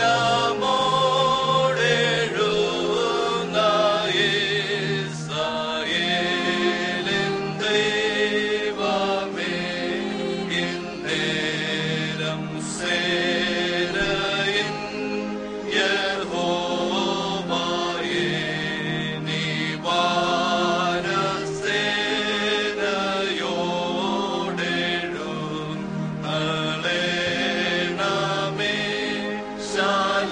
ശാല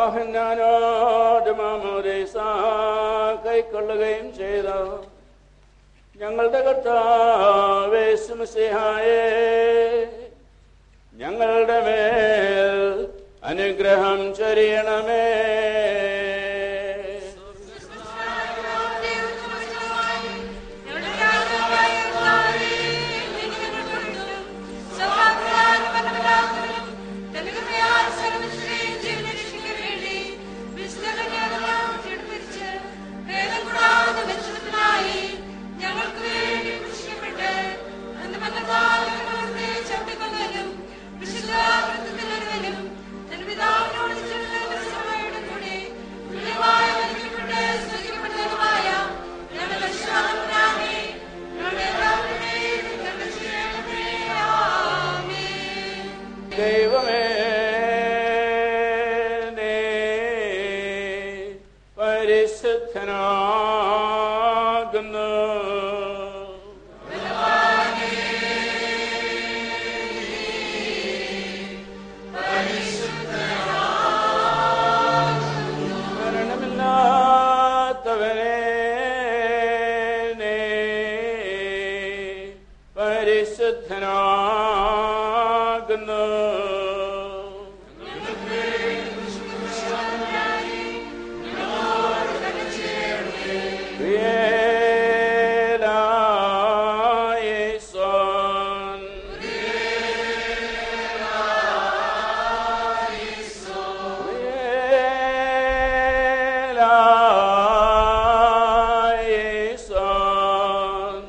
യോഹന്നാനോട് മാമോദീസ കൈക്കൊള്ളുകയും ചെയ്ത ഞങ്ങളുടെ കർത്താവേ സുമസിഹായേ ഞങ്ങളുടെ മേൽ അനുഗ്രഹം ചൊരിയണമേ ഞങ്ങൾക്ക് വേണ്ടി കൃഷിക്കപ്പെട്ട് വിശുദ്ധ വൃത്തത്തിലൊരുവനും തന്റെ പിതാവിനോട് ചേർന്ന് പരിശ്രമയുടെ കൂടെ തുല്യമായി വലിക്കപ്പെട്ട് സ്തുതിക്കപ്പെട്ടതുമായ ഞങ്ങളുടെ വിശ്വാസത്തിനായി ഞങ്ങളുടെ എല്ലാവരുടെയും കരുണ ചെയ്യണമേ. ആമേൻ. ദൈവമേ നീ പരിശുദ്ധനാകുന്നു മരണമില്ലാത്തവനെ നീ പരിശുദ്ധനാകുന്നു Son. Son.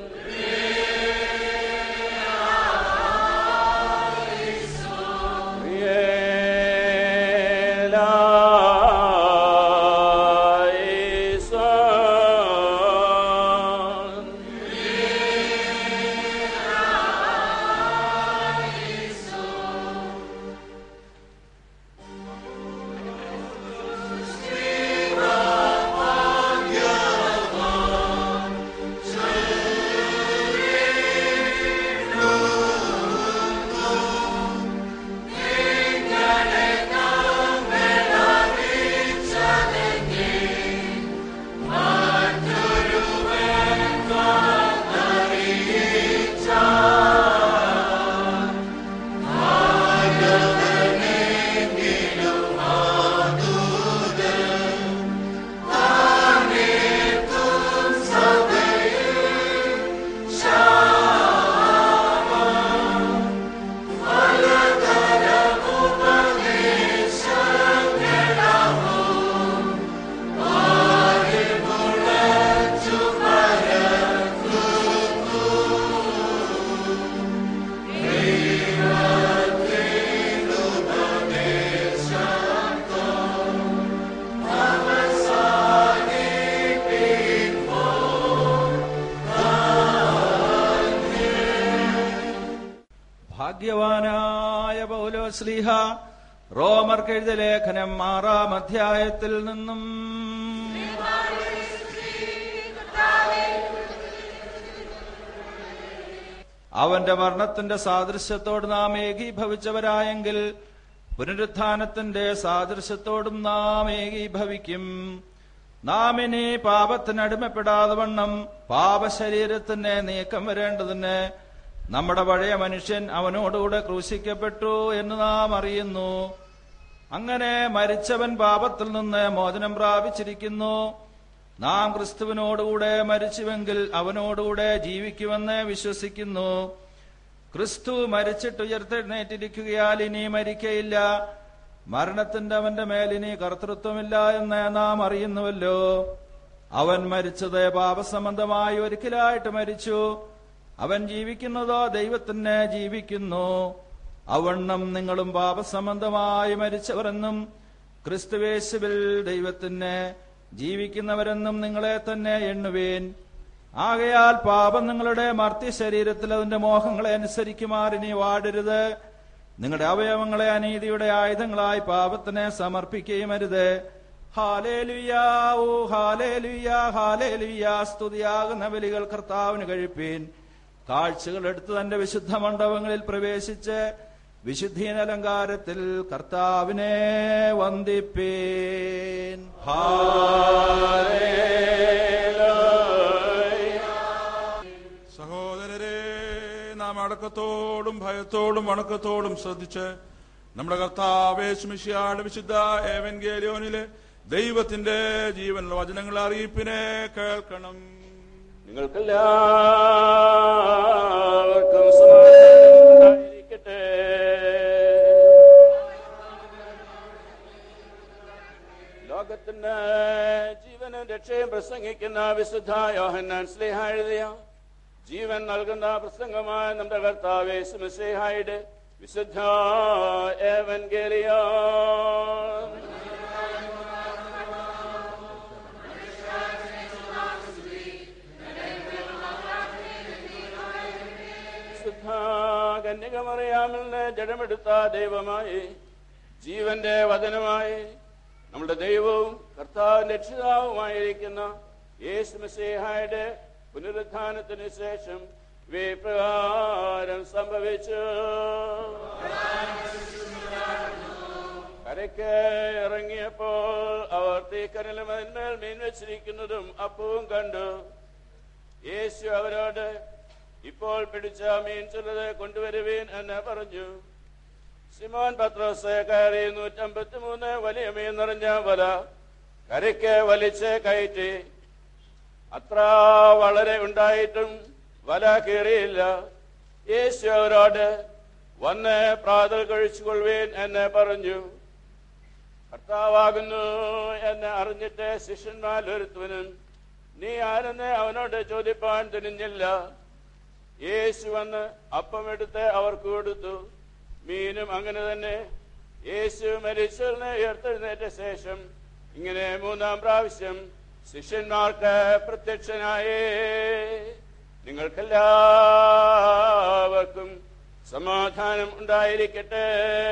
Son. ഭാഗ്യവാനായ പൗലോ ശ്ലീഹ റോമർക്കെഴുത ലേഖനം ആറാം അധ്യായത്തിൽ നിന്നും അവന്റെ മരണത്തിന്റെ സാദൃശ്യത്തോട് നാം ഏകീഭവിച്ചവരായെങ്കിൽ പുനരുത്ഥാനത്തിന്റെ സാദൃശ്യത്തോടും നാം ഏകീഭവിക്കും നാം ഇനി പാപത്തിന് അടിമപ്പെടാതെ വണ്ണം പാപശരീരത്തിന് നീക്കം വരേണ്ടതിന് നമ്മുടെ പഴയ മനുഷ്യൻ അവനോടുകൂടെ ക്രൂശിക്കപ്പെട്ടു എന്ന് നാം അറിയുന്നു അങ്ങനെ മരിച്ചവൻ പാപത്തിൽ നിന്ന് മോചനം പ്രാപിച്ചിരിക്കുന്നു നാം ക്രിസ്തുവിനോടുകൂടെ മരിച്ചുവെങ്കിൽ അവനോടുകൂടെ ജീവിക്കുമെന്ന് വിശ്വസിക്കുന്നു ക്രിസ്തു മരിച്ചിട്ട് ഉയർത്തെഴുന്നേറ്റിരിക്കുകയാൽ ഇനി മരിക്കയില്ല മരണത്തിന്റെ അവന്റെ മേലിനി കർത്തൃത്വമില്ല എന്ന് നാം അറിയുന്നുവല്ലോ അവൻ മരിച്ചത് പാപസംബന്ധമായി ഒരിക്കലായിട്ട് മരിച്ചു അവൻ ജീവിക്കുന്നതോ ദൈവത്തിന് ജീവിക്കുന്നു അവണ്ണം നിങ്ങളും പാപസംബന്ധമായി മരിച്ചവരെന്നും ക്രിസ്തുവേശുവിൽ ദൈവത്തിന് ജീവിക്കുന്നവരെന്നും നിങ്ങളെ തന്നെ എണ്ണുവേൻ ആകയാൽ പാപം നിങ്ങളുടെ മർത്യ ശരീരത്തിൽ അതിന്റെ മോഹങ്ങളെ അനുസരിക്കുമാർ ഇനി വാടരുത് നിങ്ങളുടെ അവയവങ്ങളെ അനീതിയുടെ ആയുധങ്ങളായി പാപത്തിന് സമർപ്പിക്കുകയും അരുത് ഹാലേലുയാ ഓ ഹാലേലുയാ ഹാലേലുയാ സ്തുതിയാകുന്ന ബലികൾ കർത്താവിന് കഴിപ്പീൻ കാഴ്ചകൾ എടുത്ത് തന്റെ വിശുദ്ധ മണ്ഡപങ്ങളിൽ പ്രവേശിച്ച് വിശുദ്ധീനലങ്കാരത്തിൽ കർത്താവിനെ വന്ദിപ്പേൻ സഹോദരരെ നാം അടക്കത്തോടും ഭയത്തോടും വണക്കത്തോടും ശ്രദ്ധിച്ച് നമ്മുടെ കർത്താവേശുമിഷിയാട് വിശുദ്ധ ഏവൻഗേലിയോനിലെ ദൈവത്തിന്റെ ജീവനുള്ള വചനങ്ങൾ അറിയിപ്പിനെ കേൾക്കണം നിങ്ങൾക്കെല്ലാവർക്കും സമാധാനം ഉണ്ടായിരിക്കട്ടെ ലോകത്തിന്റെ ജീവനും രക്ഷയും പ്രസംഗിക്കുന്ന വിശുദ്ധ യോഹന്നാൻ സ്ലേഹ എഴുതിയ ജീവൻ നൽകുന്ന പ്രസംഗമായ നമ്മുടെ കർത്താവേ സുമസ്ലേഹായുടെ വിശുദ്ധ ഏവൻഗേലിയോ ശുദ്ധ കന്യകമറിയാമിൽ നിന്ന് ജഡമെടുത്ത ദൈവമായി ജീവന്റെ വചനമായി നമ്മുടെ ദൈവവും കർത്താവ് രക്ഷിതാവുമായിരിക്കുന്ന യേശു മെസ്സിഹായുടെ പുനരുത്ഥാനത്തിന് ശേഷം വിപ്രകാരം സംഭവിച്ചു കരയ്ക്ക് ഇറങ്ങിയപ്പോൾ അവർ തീക്കനലും അതിന്മേൽ മീൻ വെച്ചിരിക്കുന്നതും അപ്പവും കണ്ടു യേശു അവരോട് ഇപ്പോൾ പിടിച്ച മീൻ ചിലത് കൊണ്ടുവരുവീൻ എന്ന് പറഞ്ഞു സിമോൻ പത്രോസ് കയറി നൂറ്റമ്പത്തി മൂന്ന് വലിയ മീൻ നിറഞ്ഞ വല കരയ്ക്ക് വലിച്ച് കയറ്റി അത്ര വളരെ ഉണ്ടായിട്ടും വല കീറിയില്ല യേശു അവരോട് വന്ന് പ്രാതൽ കഴിച്ചുകൊള്ളുവീൻ എന്ന് പറഞ്ഞു കർത്താവാകുന്നു എന്ന് അറിഞ്ഞിട്ട് ശിഷ്യന്മാർ ഒരുത്തവനും നീ ആരെന്ന് അവനോട് ചോദിപ്പാൻ തുനിഞ്ഞില്ല യേശു വന്ന് അപ്പമെടുത്ത് അവർക്ക് കൊടുത്തു മീനും അങ്ങനെ തന്നെ യേശു മരിച്ചതിന് ഉയർത്തെഴുന്നേറ്റ ശേഷം ഇങ്ങനെ മൂന്നാം പ്രാവശ്യം ശിഷ്യന്മാർക്ക് പ്രത്യക്ഷനായേ നിങ്ങൾക്കെല്ലാവർക്കും സമാധാനം ഉണ്ടായിരിക്കട്ടെ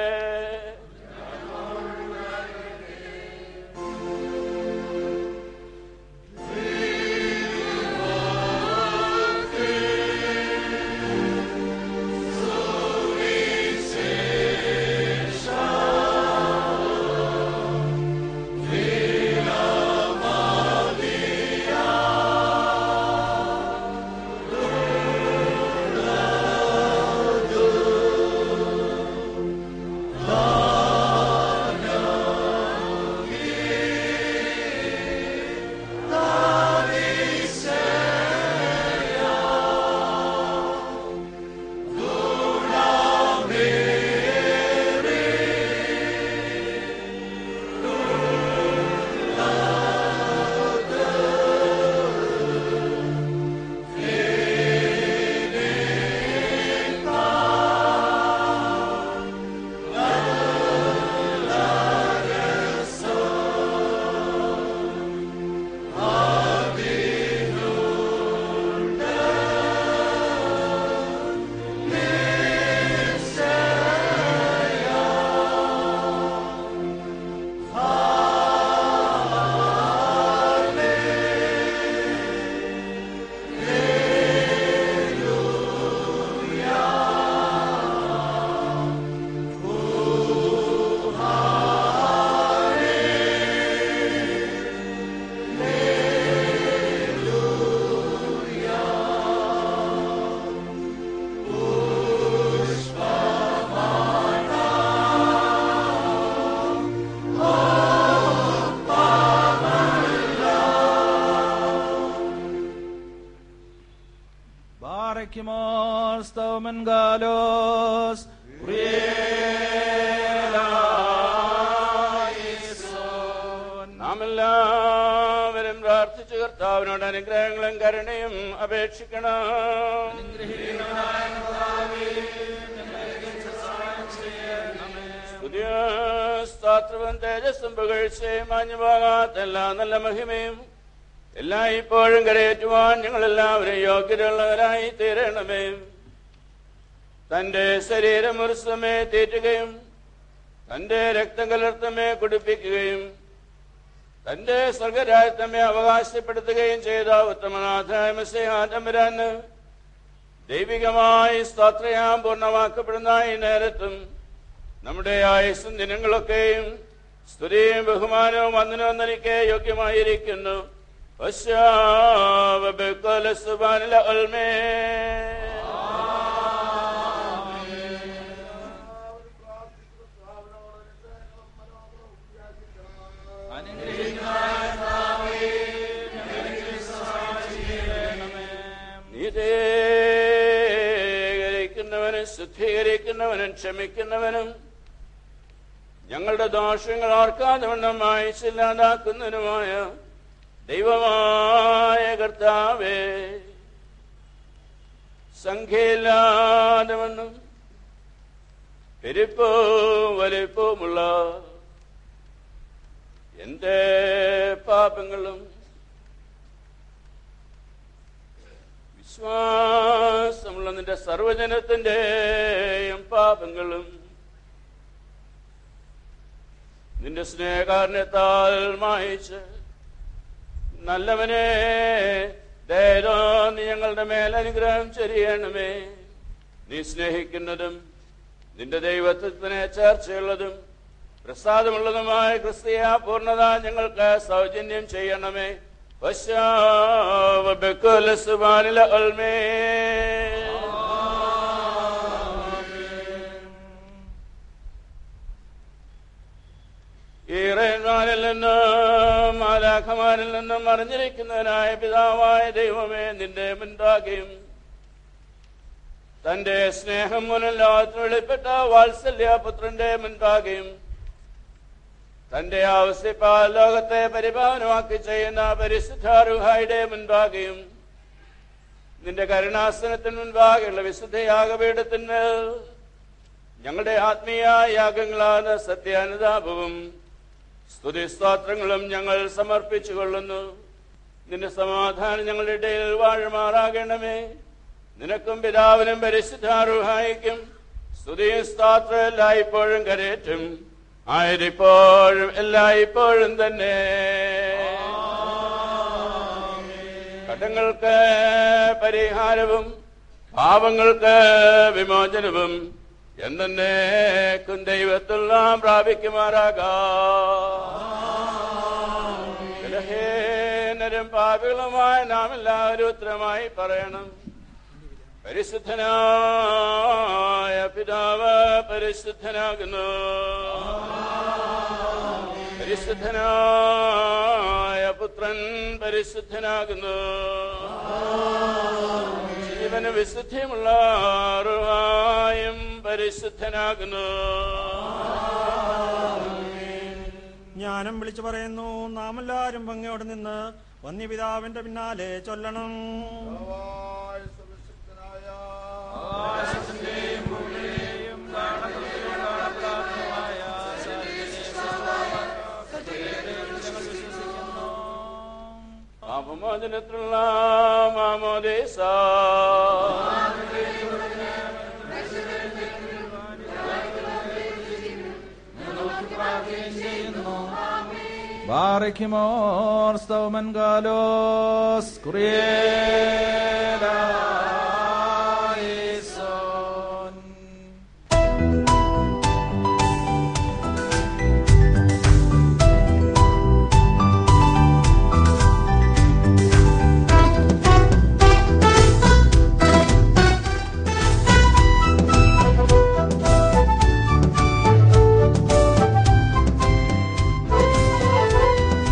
Barakimos Thomen Galos നാം എല്ലാവരും പ്രാർത്ഥിച്ചു കർത്താവിനോട് അനുഗ്രഹങ്ങളും കരുണയും അപേക്ഷിക്കണം പുതിയ സ്താത്രവും തേജസ്സും പുകഴ്ചയും മാഞ്ഞു പോകാത്ത എല്ലാ നല്ല മഹിമയും എല്ലാ ഇപ്പോഴും കരയേറ്റുവാൻ ഞങ്ങളെല്ലാവരും യോഗ്യരുള്ളവരായി തീരണമേ തന്റെ ശരീരം ഒരു സമയം തീറ്റുകയും തന്റെ രക്തം കലർത്തമേ കുടിപ്പിക്കുകയും തന്റെ സ്വർഗരാജ്യത്തമ്മെ അവകാശപ്പെടുത്തുകയും ചെയ്ത ഉത്തമനാഥായ മെസ്സിഹാതമ്പരാന് ദൈവികമായി സ്തോത്രയാം പൂർണ്ണമാക്കപ്പെടുന്ന ഈ നേരത്തും നമ്മുടെ ആയുസ്സും ദിനങ്ങളൊക്കെയും സ്തുതിയും ബഹുമാനവും വന്ദനവും തനിക്ക് യോഗ്യമായിരിക്കുന്നു വശാവബെക്കോല സുബാനില ഒൽമേ നീതീകരിക്കുന്നവനും ശുദ്ധീകരിക്കുന്നവനും ക്ഷമിക്കുന്നവനും ഞങ്ങളുടെ ദോഷങ്ങൾ ഓർക്കാതെ വണ്ണം വായിച്ചില്ലാതാക്കുന്നതിനുമായ ദൈവമായ കർത്താവേ സംഖ്യയില്ലാതെ വണ്ണം പെരുപ്പവും വലിപ്പവുമുള്ള എന്റെ പാപങ്ങളും വിശ്വാസമുള്ള നിന്റെ സർവജനത്തിന്റെയും പാപങ്ങളും നിന്റെ സ്നേഹകാരണത്താൽ മായിച്ച് നല്ലവനെ ദയതോ നീ ഞങ്ങളുടെ മേൽ അനുഗ്രഹം ചെയ്യണമേ നീ സ്നേഹിക്കുന്നതും നിന്റെ ദൈവത്വത്തിന് ചേർച്ചയുള്ളതും പ്രസാദമുള്ളതുമായ ക്രിസ്തീയ പൂർണ്ണത ഞങ്ങൾക്ക് സൗജന്യം ചെയ്യണമേ വശാവബെക്കുല സുബാനില ഒൽമേ ഈറന്മാരിൽ നിന്നും മാലാഖമാരിൽ നിന്നും അറിഞ്ഞിരിക്കുന്നതിനായ പിതാവായ ദൈവമേ നിന്റെ മുൻപാകെയും തന്റെ സ്നേഹം മൂലം ലോകത്തിന് വെളിപ്പെട്ട വാത്സല്യപുത്രന്റെ മുൻപാകെയും തന്റെ ആവശ്യപ്പാൽ ലോകത്തെ പരിപാലനമാക്കി ചെയ്യുന്ന പരിശുദ്ധാരുഹായുടെ മുൻപാകെയും നിന്റെ കരുണാസനത്തിന് മുൻപാകെയുള്ള വിശുദ്ധയാഗപീഠത്തിന് ഞങ്ങളുടെ ആത്മീയ യാഗങ്ങളാണ് സത്യാനുതാപവും സ്തുതിസ്തോത്രങ്ങളും ഞങ്ങൾ സമർപ്പിച്ചു കൊള്ളുന്നു നിന്റെ സമാധാനം ഞങ്ങളുടെ ഇടയിൽ വാഴുമാറാകണമേ നിനക്കും പിതാവിനും പരിശുദ്ധാരുഹായിക്കും സ്തുതിയും സ്തോത്രം എല്ലായ്പ്പോഴും കരേറ്റും ആയിരിപ്പോഴും എല്ലായ്പ്പോഴും തന്നെ കടങ്ങൾക്ക് പരിഹാരവും പാപങ്ങൾക്ക് വിമോചനവും എന്നേക്കും ദൈവത്തിൽ നാം പ്രാപിക്കുമാറാകാം പാപികളുമായ നാം എല്ലാവരും ഉത്തരമായി പറയണം പരിശുദ്ധനായ പിതാവ് പരിശുദ്ധനാകുന്നു പരിശുദ്ധനായ പുത്രൻ പരിശുദ്ധനാകുന്നു ജീവന് വിശുദ്ധിയുമുള്ള അറിവായും പരിശുദ്ധനാകുന്നു ജ്ഞാനം വിളിച്ചു പറയുന്നു നാം എല്ലാവരും ഭംഗിയോടെ നിന്ന് വന്യപിതാവിന്റെ പിന്നാലെ ചൊല്ലണം പാപമോചനത്തിലുള്ള മാമോദേശ ബാറയ്ക്കുമോർ സ്തവമൻ കാലോസ് കുറിയേലായിസോൻ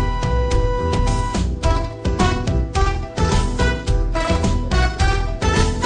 ും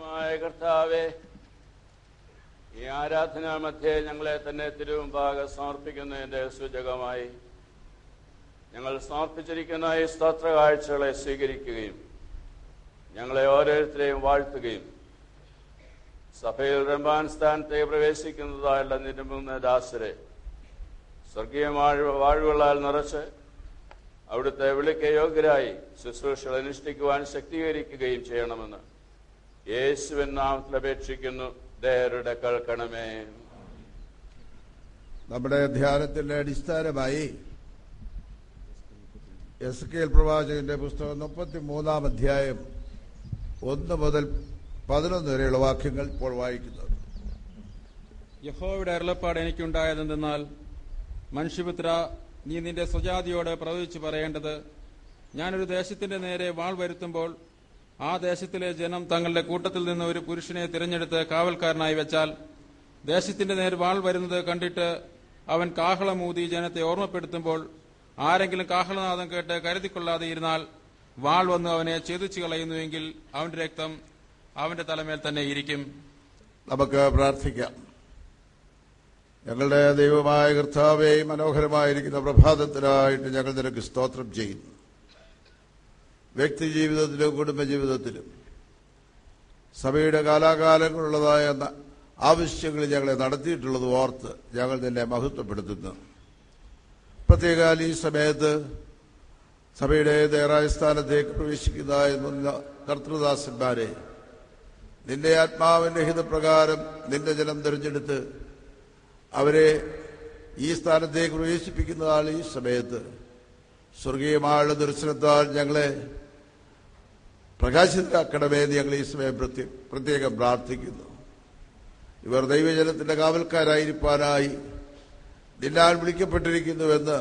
ദൈവമായ കർത്താവെ ഈ ആരാധനാ മധ്യേ ഞങ്ങളെ തന്നെ തിരുവുമ്പാകെ സമർപ്പിക്കുന്നതിന്റെ സൂചകമായി ഞങ്ങൾ സമർപ്പിച്ചിരിക്കുന്ന ഈ സ്തോത്ര കാഴ്ചകളെ സ്വീകരിക്കുകയും ഞങ്ങളെ ഓരോരുത്തരെയും വാഴ്ത്തുകയും സഭയിൽ റംബാൻ സ്ഥാനത്തേക്ക് പ്രവേശിക്കുന്നതായുള്ള നിരുമ്പുന്ന ദാസരെ സ്വർഗീയ വാഴ് വാഴ്വുകളാൽ നിറച്ച് അവിടുത്തെ വിളിക്ക് യോഗ്യരായി ശുശ്രൂഷകൾ അനുഷ്ഠിക്കുവാൻ ശക്തീകരിക്കുകയും ചെയ്യണമെന്ന് യേശുവിൻ നാമത്തിൽ അപേക്ഷിക്കുന്നു ദേവരുടെ കേൾക്കണമേ നമ്മുടെ ധ്യാനത്തിന്റെ അടിസ്ഥാനമായി എസ് കെ എൽ പ്രവാചകന്റെ പുസ്തകം മുപ്പത്തി മൂന്നാം അധ്യായം ഒന്ന് മുതൽ പതിനൊന്ന് വരെയുള്ള വാക്യങ്ങൾ ഇപ്പോൾ വായിക്കുന്നത് യഹോവയുടെ അരുളപ്പാട് എനിക്കുണ്ടായതെന്തെന്നാൽ മനുഷ്യപുത്ര നീ നിന്റെ സ്വജാതിയോട് പ്രവചിച്ചു പറയേണ്ടത് ഞാനൊരു ദേശത്തിന്റെ നേരെ വാൾ വരുത്തുമ്പോൾ ആ ദേശത്തിലെ ജനം തങ്ങളുടെ കൂട്ടത്തിൽ നിന്ന് ഒരു പുരുഷനെ തിരഞ്ഞെടുത്ത് കാവൽക്കാരനായി വെച്ചാൽ ദേശത്തിന്റെ നേരെ വാൾ വരുന്നത് കണ്ടിട്ട് അവൻ കാഹളമൂതി ജനത്തെ ഓർമ്മപ്പെടുത്തുമ്പോൾ ആരെങ്കിലും കാഹളനാദം കേട്ട് കരുതിക്കൊള്ളാതെ ഇരുന്നാൽ വാൾ വന്ന് അവനെ ഛേദിച്ചു കളയുന്നുവെങ്കിൽ അവന്റെ രക്തം അവന്റെ തലമേൽ തന്നെ ഇരിക്കും നമുക്ക് പ്രാർത്ഥിക്കാം ഞങ്ങളുടെ ദൈവമായ കർത്താവെ മനോഹരമായിരിക്കുന്ന പ്രഭാതത്തിനായിട്ട് ഞങ്ങൾ നിനക്ക് സ്തോത്രം ചെയ്യുന്നു വ്യക്തി ജീവിതത്തിലും കുടുംബജീവിതത്തിലും സഭയുടെ കാലാകാലങ്ങളുള്ളതായ ന- ആവശ്യങ്ങൾ ഞങ്ങളെ നടത്തിയിട്ടുള്ളത് ഓർത്ത് ഞങ്ങൾ നിന്നെ മഹത്വപ്പെടുത്തുന്നു പ്രത്യേകാൽ ഈ സമയത്ത് സഭയുടെ നേരായ സ്ഥാനത്തേക്ക് പ്രവേശിക്കുന്നതായ മുന്ന കർത്തൃദാസന്മാരെ നിന്റെ ആത്മാവിന്റെ ഹിതപ്രകാരം നിന്റെ ജനം തിരഞ്ഞെടുത്ത് അവരെ ഈ സ്ഥാനത്തേക്ക് പ്രവേശിപ്പിക്കുന്നതാണ് ഈ സമയത്ത് സ്വർഗീയമായുള്ള ദർശനത്താൽ ഞങ്ങളെ പ്രകാശിതരാക്കണമേ എന്ന് ഞങ്ങൾ ഈ സമയം പ്രത്യേക പ്രത്യേകം പ്രാർത്ഥിക്കുന്നു ഇവർ ദൈവജനത്തിന്റെ കാവൽക്കാരായിരിക്കാനായി നിന്നാൽ വിളിക്കപ്പെട്ടിരിക്കുന്നുവെന്ന്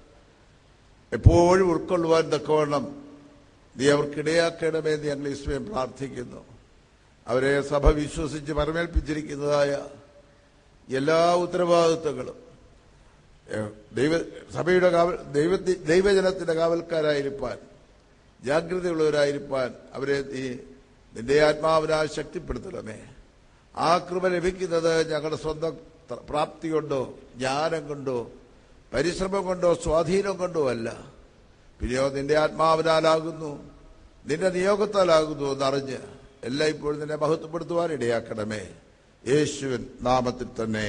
എപ്പോഴും ഉൾക്കൊള്ളുവാൻ തക്കവണ്ണം നീ അവർക്കിടയാക്കണമേ എന്ന് ഞങ്ങൾ ഈ സമയം പ്രാർത്ഥിക്കുന്നു അവരെ സഭ വിശ്വസിച്ച് പരമേൽപ്പിച്ചിരിക്കുന്നതായ എല്ലാ ഉത്തരവാദിത്വങ്ങളും ഏഹ്, ദൈവ സഭയുടെ കാവൽ ദൈവ ദൈവജനത്തിന്റെ കാവൽക്കാരായിരിക്കാൻ ജാഗ്രതയുള്ളവരായിരിക്കാൻ അവരെ നീ നിന്റെ ആത്മാവിനാൽ ശക്തിപ്പെടുത്തണമേ ആ കൃപ ലഭിക്കുന്നത് ഞങ്ങളുടെ സ്വന്തം ത- പ്രാപ്തി കൊണ്ടോ ജ്ഞാനം കൊണ്ടോ പരിശ്രമം കൊണ്ടോ സ്വാധീനം കൊണ്ടോ അല്ല പിന്നെയോ നിന്റെ ആത്മാവിനാലാകുന്നു നിന്റെ നിയോഗത്താലാകുന്നു എന്നറിഞ്ഞ് എല്ലാം ഇപ്പോഴും നിന്നെ മഹത്വപ്പെടുത്തുവാൻ ഇടയാക്കണമേ യേശുവിൻ നാമത്തിൽ തന്നെ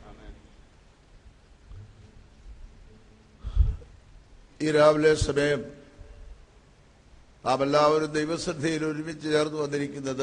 ഈ രാവിലെ സമയം നാം എല്ലാവരും ദൈവശ്രദ്ധയിൽ ഒരുമിച്ച് ചേർന്ന് വന്നിരിക്കുന്നത്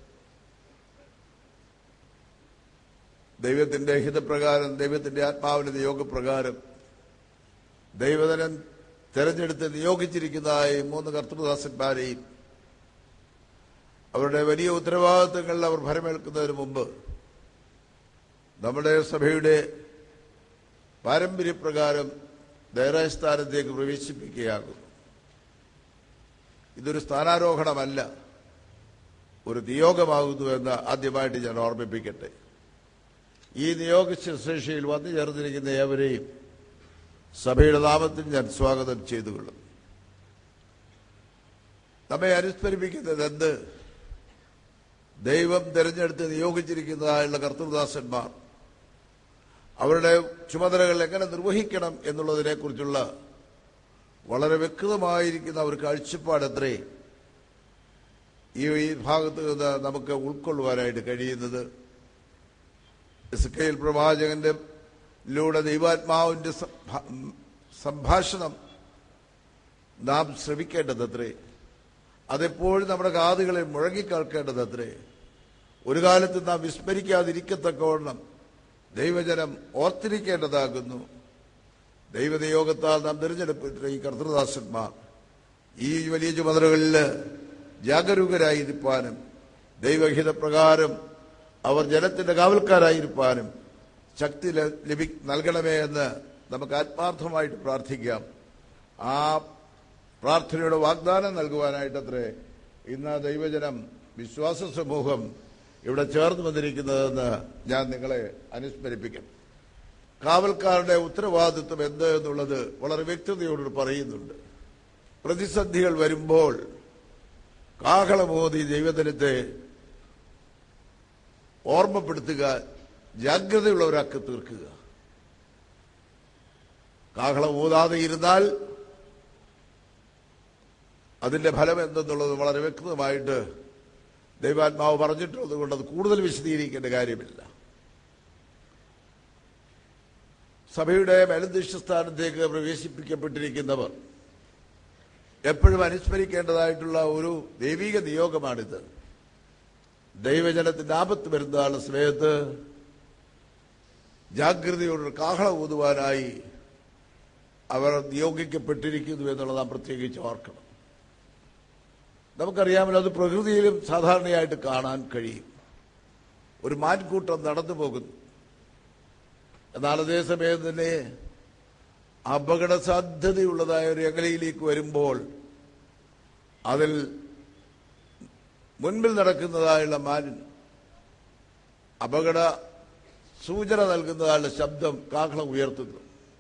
ദൈവത്തിന്റെ ഹിതപ്രകാരം ദൈവത്തിന്റെ ആത്മാവിന്റെ നിയോഗപ്രകാരം ദൈവജനം തെരഞ്ഞെടുത്ത് നിയോഗിച്ചിരിക്കുന്നതായ ഈ മൂന്ന് കർത്തൃദാസന്മാരെയും അവരുടെ വലിയ ഉത്തരവാദിത്തങ്ങളിൽ അവർ ഫലമേൽക്കുന്നതിന് മുമ്പ് നമ്മുടെ സഭയുടെ പാരമ്പര്യപ്രകാരം ധൈര്യസ്ഥാനത്തേക്ക് പ്രവേശിപ്പിക്കുകയാകുന്നു ഇതൊരു സ്ഥാനാരോഹണമല്ല ഒരു നിയോഗമാകുന്നു എന്ന് ആദ്യമായിട്ട് ഞാൻ ഓർമ്മിപ്പിക്കട്ടെ ഈ നിയോഗ ശുശ്രൂഷയിൽ വന്നു ചേർന്നിരിക്കുന്ന ഏവരെയും സഭയുടെ നാമത്തിൽ ഞാൻ സ്വാഗതം ചെയ്തുകൊള്ളും നമ്മെ അനുസ്മരിപ്പിക്കുന്നത് എന്ത് ദൈവം തിരഞ്ഞെടുത്ത് നിയോഗിച്ചിരിക്കുന്നതായുള്ള കർത്തൃദാസന്മാർ അവരുടെ ചുമതലകൾ എങ്ങനെ നിർവഹിക്കണം എന്നുള്ളതിനെക്കുറിച്ചുള്ള വളരെ വ്യക്തമായിരിക്കുന്ന ഒരു കാഴ്ചപ്പാടത്രേ ഈ ഈ ഭാഗത്ത് നിന്ന് നമുക്ക് ഉൾക്കൊള്ളുവാനായിട്ട് കഴിയുന്നത് ഇസ്കയിൽ പ്രവാചകന്റെ ലൂടെ ദൈവാത്മാവിന്റെ സംഭ- സംഭാഷണം നാം ശ്രമിക്കേണ്ടതത്രേ അതെപ്പോഴും നമ്മുടെ കാതുകളിൽ മുഴങ്ങിക്കേൾക്കേണ്ടതത്രേ ഒരു കാലത്ത് നാം വിസ്മരിക്കാതിരിക്കത്തക്കവണ്ണം ദൈവജനം ഓർത്തിരിക്കേണ്ടതാകുന്നു ദൈവനിയോഗത്താൽ നാം തിരഞ്ഞെടുപ്പിട്ട ഈ കർത്തൃദാസന്മാർ ഈ വലിയ ചുമതലകളിൽ ജാഗരൂകരായിരിക്കാനും ദൈവഹിതപ്രകാരം അവർ ജനത്തിന്റെ കാവൽക്കാരായിരിക്കാനും ശക്തി ല- ലഭി നൽകണമേ എന്ന് നമുക്ക് ആത്മാർത്ഥമായിട്ട് പ്രാർത്ഥിക്കാം ആ പ്രാർത്ഥനയുടെ വാഗ്ദാനം നൽകുവാനായിട്ടത്രേ ഇന്ന് ദൈവജനം വിശ്വാസ സമൂഹം ഇവിടെ ചേർന്ന് വന്നിരിക്കുന്നതെന്ന് ഞാൻ നിങ്ങളെ അനുസ്മരിപ്പിക്കും കാവൽക്കാരുടെ ഉത്തരവാദിത്വം എന്ത് എന്നുള്ളത് വളരെ വ്യക്തതയോട് പറയുന്നുണ്ട് പ്രതിസന്ധികൾ വരുമ്പോൾ കാഹളമോദി ദൈവജനത്തെ ഓർമ്മപ്പെടുത്തുക ജാഗ്രതയുള്ളവരാക്കി തീർക്കുക കാഹളം ഊതാതെ ഇരുന്നാൽ അതിന്റെ ഫലം എന്തെന്നുള്ളത് വളരെ വ്യക്തമായിട്ട് ദൈവാത്മാവ് പറഞ്ഞിട്ടുള്ളത് കൊണ്ട് അത് കൂടുതൽ വിശദീകരിക്കേണ്ട കാര്യമില്ല സഭയുടെ മേലധ്യക്ഷ സ്ഥാനത്തേക്ക് പ്രവേശിപ്പിക്കപ്പെട്ടിരിക്കുന്നവർ എപ്പോഴും അനുസ്മരിക്കേണ്ടതായിട്ടുള്ള ഒരു ദൈവിക നിയോഗമാണിത് ദൈവജനത്തിന്റെ ആപത്ത് വരുന്നതാണ് സമയത്ത് ജാഗ്രതയോട് കാഹളം ഊതുവാനായി അവർ നിയോഗിക്കപ്പെട്ടിരിക്കുന്നു എന്നുള്ളത് നാം പ്രത്യേകിച്ച് ഓർക്കണം നമുക്കറിയാമല്ലോ അത് പ്രകൃതിയിലും സാധാരണയായിട്ട് കാണാൻ കഴിയും ഒരു മാൻകൂട്ടം നടന്നു പോകുന്നു എന്നാൽ അതേസമയം തന്നെ അപകട സാധ്യതയുള്ളതായ ഒരു എങ്ങലയിലേക്ക് വരുമ്പോൾ അതിൽ മുൻപിൽ നടക്കുന്നതായുള്ള മാൻ അപകട സൂചന നൽകുന്നതായുള്ള ശബ്ദം കാഹളം ഉയർത്തുന്നു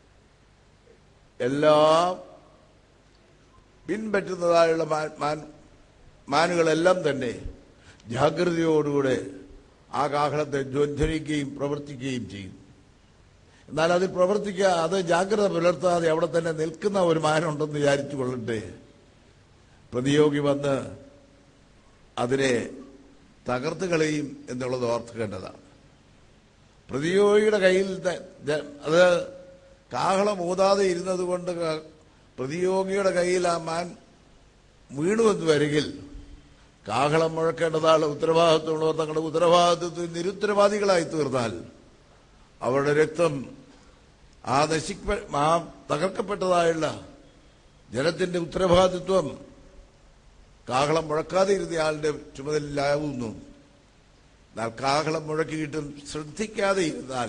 എല്ലാം പിൻപറ്റുന്നതായുള്ള മാൻ- മാൻ- മാനുകളെല്ലാം തന്നെ ജാഗ്രതയോടുകൂടെ ആ കാഹളത്തെ ധ്വനിക്കുകയും പ്രവർത്തിക്കുകയും ചെയ്യും എന്നാൽ അതിൽ പ്രവർത്തിക്കുക അത് ജാഗ്രത പുലർത്താതെ അവിടെ തന്നെ നിൽക്കുന്ന ഒരു മാനുണ്ടെന്ന് വിചാരിച്ചു കൊള്ളട്ടെ പ്രതിയോഗി വന്ന് അതിനെ തകർത്ത് കളയും എന്നുള്ളത് ഓർക്കേണ്ടതാണ് പ്രതിയോഗിയുടെ കയ്യിൽ ത- ത- അത് കാഹളം ഊതാതെ ഇരുന്നത് കൊണ്ട് ക- പ്രതിയോഗിയുടെ കയ്യിൽ ആ മാൻ വീണുവെന്ന് വരികിൽ കാഹളം മുഴക്കേണ്ടതാണ് ഉത്തരവാദിത്വമുള്ളവർ തങ്ങളുടെ ഉത്തരവാദിത്വത്തിൽ നിരുത്തരവാദികളായി തീർന്നാൽ അവരുടെ രക്തം ആ നശിപ്പ ആ തകർക്കപ്പെട്ടതായുള്ള ജനത്തിന്റെ ഉത്തരവാദിത്വം കാഹളം മുഴക്കാതെ ഇരുന്നയാളുടെ ചുമതലയിലാവുന്നു എന്നാൽ കാഹളം മുഴക്കിയിട്ടും ശ്രദ്ധിക്കാതെ ഇരുന്നാൽ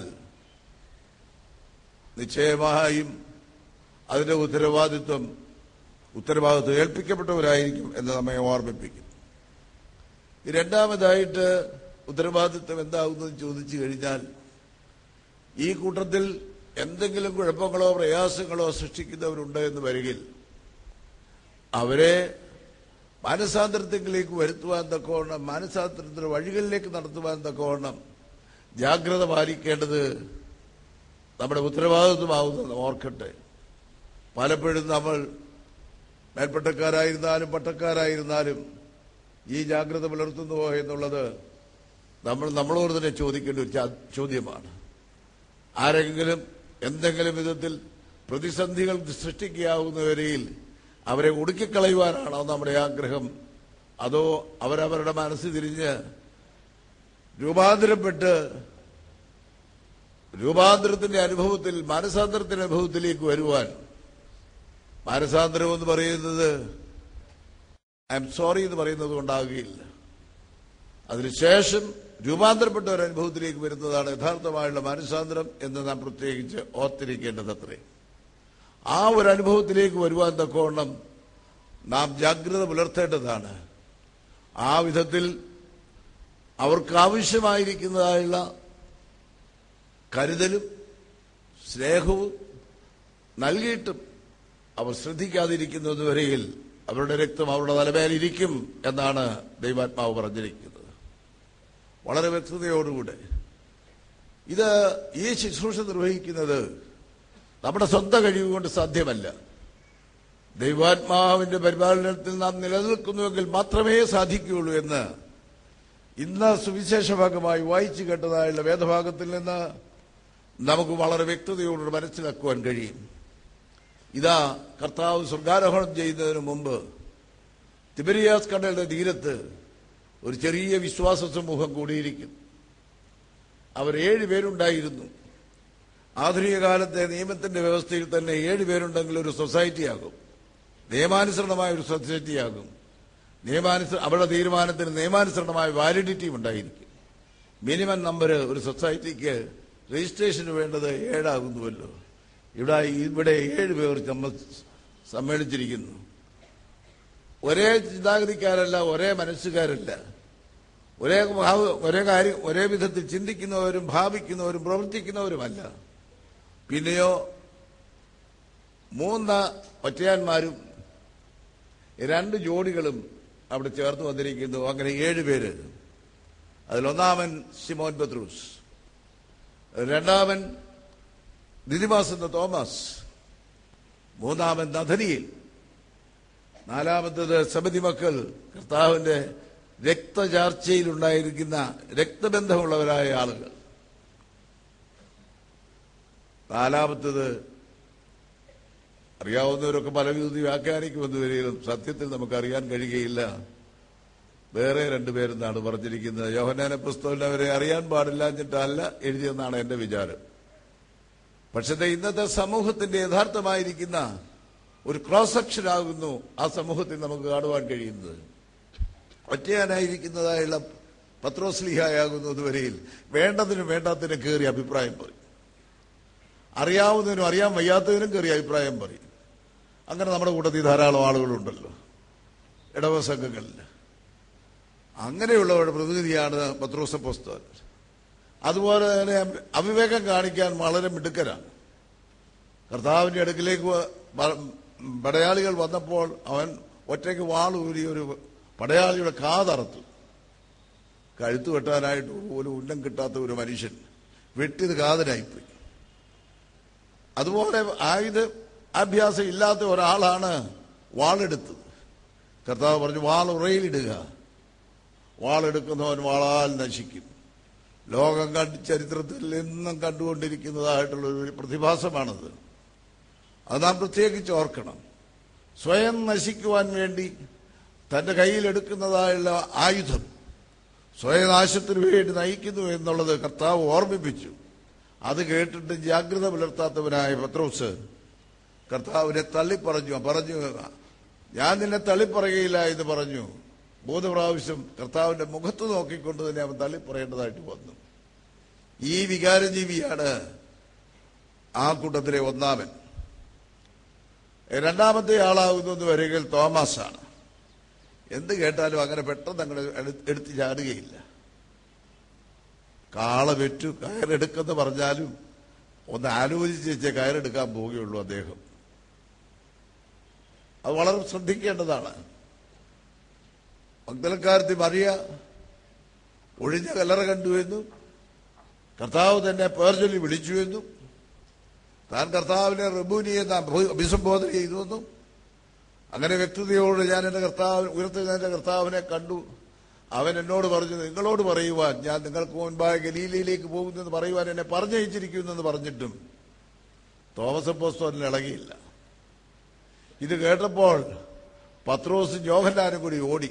നിശ്ചയമായും അതിന്റെ ഉത്തരവാദിത്വം ഉത്തരവാദിത്വം ഏൽപ്പിക്കപ്പെട്ടവരായിരിക്കും എന്ന് നമ്മെ ഓർമ്മിപ്പിക്കും ഈ രണ്ടാമതായിട്ട് ഉത്തരവാദിത്വം എന്താകുന്നത് ചോദിച്ചു കഴിഞ്ഞാൽ ഈ കൂട്ടത്തിൽ എന്തെങ്കിലും കുഴപ്പങ്ങളോ പ്രയാസങ്ങളോ സൃഷ്ടിക്കുന്നവരുണ്ട് എന്ന് വരികിൽ അവരെ മാനസാന്തരത്തിലേക്ക് വരുത്തുവാൻ തക്കവണ്ണം മാനസാന്തരത്തിന്റെ വഴികളിലേക്ക് നടത്തുവാൻ തക്കവണ്ണം ജാഗ്രത പാലിക്കേണ്ടത് നമ്മുടെ ഉത്തരവാദിത്വമാവുന്നത് ഓർക്കട്ടെ പലപ്പോഴും നമ്മൾ മേൽപ്പട്ടക്കാരായിരുന്നാലും പട്ടക്കാരായിരുന്നാലും ഈ ജാഗ്രത പുലർത്തുന്നുവോ എന്നുള്ളത് നമ്മൾ നമ്മളോട് തന്നെ ചോദിക്കേണ്ട ഒരു ചാ- ചോദ്യമാണ് ആരെങ്കിലും എന്തെങ്കിലും വിധത്തിൽ പ്രതിസന്ധികൾ സൃഷ്ടിക്കാവുന്ന വരയിൽ അവരെ ഒടുക്കിക്കളയുവാനാണോ നമ്മുടെ ആഗ്രഹം അതോ അവരവരുടെ മനസ്സ് തിരിഞ്ഞ് രൂപാന്തരപ്പെട്ട് രൂപാന്തരത്തിന്റെ അനുഭവത്തിൽ മാനസാന്തരത്തിന്റെ അനുഭവത്തിലേക്ക് വരുവാൻ മാനസാന്തരം എന്ന് പറയുന്നത് ഐ എം സോറി എന്ന് പറയുന്നത് കൊണ്ടാകുകയില്ല അതിനുശേഷം രൂപാന്തരപ്പെട്ട ഒരു അനുഭവത്തിലേക്ക് വരുന്നതാണ് യഥാർത്ഥമായുള്ള മാനസാന്തരം എന്ന് നാം പ്രത്യേകിച്ച് ഓർത്തിരിക്കേണ്ടതത്രേ ആ ഒരു അനുഭവത്തിലേക്ക് വരുവാൻ തക്കവണ്ണം നാം ജാഗ്രത പുലർത്തേണ്ടതാണ് ആ വിധത്തിൽ അവർക്ക് ആവശ്യമായിരിക്കുന്നതായുള്ള കരുതലും സ്നേഹവും നൽകിയിട്ടും അവർ ശ്രദ്ധിക്കാതിരിക്കുന്നത് വരെയിൽ അവരുടെ രക്തം അവരുടെ തലമേലിരിക്കും എന്നാണ് ദൈവാത്മാവ് പറഞ്ഞിരിക്കുന്നത് വളരെ വ്യക്തതയോടുകൂടെ ഇത് ഈ ശുശ്രൂഷ നിർവഹിക്കുന്നത് നമ്മുടെ സ്വന്തം കഴിവ് കൊണ്ട് സാധ്യമല്ല ദൈവാത്മാവിന്റെ പരിപാലനത്തിൽ നാം നിലനിൽക്കുന്നുവെങ്കിൽ മാത്രമേ സാധിക്കുകയുള്ളൂ എന്ന് ഇന്ന് സുവിശേഷ ഭാഗമായി വായിച്ചു കേട്ടതായുള്ള വേദഭാഗത്തിൽ നിന്ന് നമുക്ക് വളരെ വ്യക്തതയോട് മനസ്സിലാക്കുവാൻ കഴിയും ഇതാ കർത്താവ് സ്വർഗാരോഹണം ചെയ്യുന്നതിന് മുമ്പ് തിബരിയാസ് കടലിന്റെ തീരത്ത് ഒരു ചെറിയ വിശ്വാസ സമൂഹം കൂടിയിരിക്കും അവർ ഏഴ് പേരുണ്ടായിരുന്നു ആധുനിക കാലത്തെ നിയമത്തിന്റെ വ്യവസ്ഥയിൽ തന്നെ ഏഴ് പേരുണ്ടെങ്കിൽ ഒരു സൊസൈറ്റിയാകും നിയമാനുസരണമായ ഒരു സൊസൈറ്റിയാകും നിയമാനുസൃ അവരുടെ തീരുമാനത്തിന് നിയമാനുസരണമായ വാലിഡിറ്റിയും ഉണ്ടായിരിക്കും മിനിമം നമ്പർ ഒരു സൊസൈറ്റിക്ക് രജിസ്ട്രേഷന് വേണ്ടത് ഏഴാകുന്നുവല്ലോ ഇവിടെ ഇവിടെ ഏഴ് പേർ ചമ്മ- സമ്മേളിച്ചിരിക്കുന്നു ഒരേ ചിന്താഗതിക്കാരല്ല ഒരേ മനസ്സുകാരല്ല ഒരേ ഭാവ- ഒരേ കാര്യം ഒരേ വിധത്തിൽ ചിന്തിക്കുന്നവരും ഭാവിക്കുന്നവരും പ്രവർത്തിക്കുന്നവരുമല്ല പിന്നെയോ മൂന്ന് ഒറ്റയാന്മാരും രണ്ട് ജോഡികളും അവിടെ ചേർത്ത് വന്നിരിക്കുന്നു അങ്ങനെ ഏഴ് പേര് അതിലൊന്നാമൻ സിമോൻ പത്രൂസ് രണ്ടാമൻ ദിദിമാസ് എന്ന തോമസ് മൂന്നാമൻ നഥനിയിൽ നാലാമത്തത് സമിതി മക്കൾ കർത്താവിന്റെ രക്തചാർച്ചയിലുണ്ടായിരിക്കുന്ന രക്തബന്ധമുള്ളവരായ ആളുകൾ നാലാമത്തത് അറിയാവുന്നവരൊക്കെ പല വിധത്തിൽ വ്യാഖ്യാനിക്കുമെന്ന് വരികയും സത്യത്തിൽ നമുക്കറിയാൻ കഴിയുകയില്ല വേറെ രണ്ടുപേരെന്നാണ് പറഞ്ഞിരിക്കുന്നത് യോഹനാന പുസ്തകം അവരെ അറിയാൻ പാടില്ലാഞ്ഞിട്ടല്ല എഴുതിയെന്നാണ് എന്റെ വിചാരം പക്ഷേ ദേ ഇന്നത്തെ സമൂഹത്തിന്റെ യഥാർത്ഥമായിരിക്കുന്ന ഒരു ക്രോസ് സെക്ഷൻ ആകുന്നു ആ സമൂഹത്തിൽ നമുക്ക് കാണുവാൻ കഴിയുന്നത് ഒറ്റയാനായിരിക്കുന്നതായുള്ള പത്രോസ്ലിഹായാകുന്നത് വരെയിൽ വേണ്ടതിനും വേണ്ടാത്തതിനും കയറി അഭിപ്രായം പറയും അറിയാവുന്നതിനും അറിയാൻ വയ്യാത്തതിനും കയറി അഭിപ്രായം പറയും അങ്ങനെ നമ്മുടെ കൂട്ടത്തിൽ ധാരാളം ആളുകളുണ്ടല്ലോ ഇടവ സംഘങ്ങളിൽ അങ്ങനെയുള്ളവരുടെ പ്രതിനിധിയാണ് പത്രോസ പുസ്തകൻ അതുപോലെ തന്നെ അവിവേകം കാണിക്കാൻ വളരെ മിടുക്കരാണ് കർത്താവിന്റെ അടുക്കിലേക്ക് വ- പ- പടയാളികൾ വന്നപ്പോൾ അവൻ ഒറ്റയ്ക്ക് വാളൂരി ഒരു പടയാളിയുടെ കാതറത്തു കഴുത്ത് വെട്ടാനായിട്ട് ഒരു ഉന്നം കിട്ടാത്ത ഒരു മനുഷ്യൻ വെട്ടിയത് കാതനായിപ്പോയി അതുപോലെ ആയുധ അഭ്യാസം ഇല്ലാത്ത ഒരാളാണ് വാളെടുത്തത് കർത്താവ് പറഞ്ഞു വാൾ ഉറയിലിടുക വാളെടുക്കുന്നവൻ വാളാൽ നശിക്കും ലോകം കണ്ട് ചരിത്രത്തിൽ എന്നും കണ്ടുകൊണ്ടിരിക്കുന്നതായിട്ടുള്ള ഒരു പ്രതിഭാസമാണത് അത് നാം പ്രത്യേകിച്ച് ഓർക്കണം സ്വയം നശിക്കുവാൻ വേണ്ടി തന്റെ കയ്യിലെടുക്കുന്നതായുള്ള ആയുധം സ്വയനാശത്തിന് വേണ്ടി നയിക്കുന്നു എന്നുള്ളത് കർത്താവ് ഓർമ്മിപ്പിച്ചു അത് കേട്ടിട്ട് ജാഗ്രത പുലർത്താത്തവനായ പത്രോസ് കർത്താവിനെ തള്ളിപ്പറഞ്ഞു പറഞ്ഞു ഞാൻ നിന്നെ തള്ളിപ്പറയുകയില്ല എന്ന് പറഞ്ഞു മൂന്ന് പ്രാവശ്യം കർത്താവിന്റെ മുഖത്ത് നോക്കിക്കൊണ്ട് തന്നെ അവൻ തള്ളിപ്പറയേണ്ടതായിട്ട് വന്നു ഈ വികാരജീവിയാണ് ആ കൂട്ടത്തിലെ ഒന്നാമൻ രണ്ടാമത്തെ ആളാകുന്നത് വരികയിൽ തോമസാണ് എന്ത് കേട്ടാലും അങ്ങനെ പെട്ടെന്ന് അങ്ങനെ എടുത്ത് ചാടുകയില്ല കാള വെറ്റു കയറെടുക്കെന്ന് പറഞ്ഞാലും ഒന്ന് ആലോചിച്ച് വെച്ചേ കയറെടുക്കാൻ പോവുകയുള്ളൂ അദ്ദേഹം അത് വളരെ ശ്രദ്ധിക്കേണ്ടതാണ് മഗ്ദലക്കാരത്തി മറിയ ഒഴിഞ്ഞ കല്ലറ കണ്ടുവെന്നും കർത്താവ് തന്നെ പേർചൊല്ലി വിളിച്ചുവെന്നും താൻ കർത്താവിനെ റബൂനി എന്ന് അഭി- അഭിസംബോധന ചെയ്തുവെന്നും അങ്ങനെ വ്യക്തതയോട് ഞാൻ എന്റെ കർത്താവ് ഉയർത്തുന്ന എന്റെ കർത്താവിനെ കണ്ടു അവൻ എന്നോട് പറഞ്ഞു നിങ്ങളോട് പറയുവാൻ ഞാൻ നിങ്ങൾക്ക് മുൻപായ ഗലീലയിലേക്ക് പോകുന്നെന്ന് പറയുവാൻ എന്നെ പറഞ്ഞയച്ചിരിക്കുന്നെന്ന് പറഞ്ഞിട്ടും തോമസ് പോസ്റ്റോറിന് ഇളകിയില്ല ഇത് കേട്ടപ്പോൾ പത്രോസും ജോഹന്നാനും കൂടി ഓടി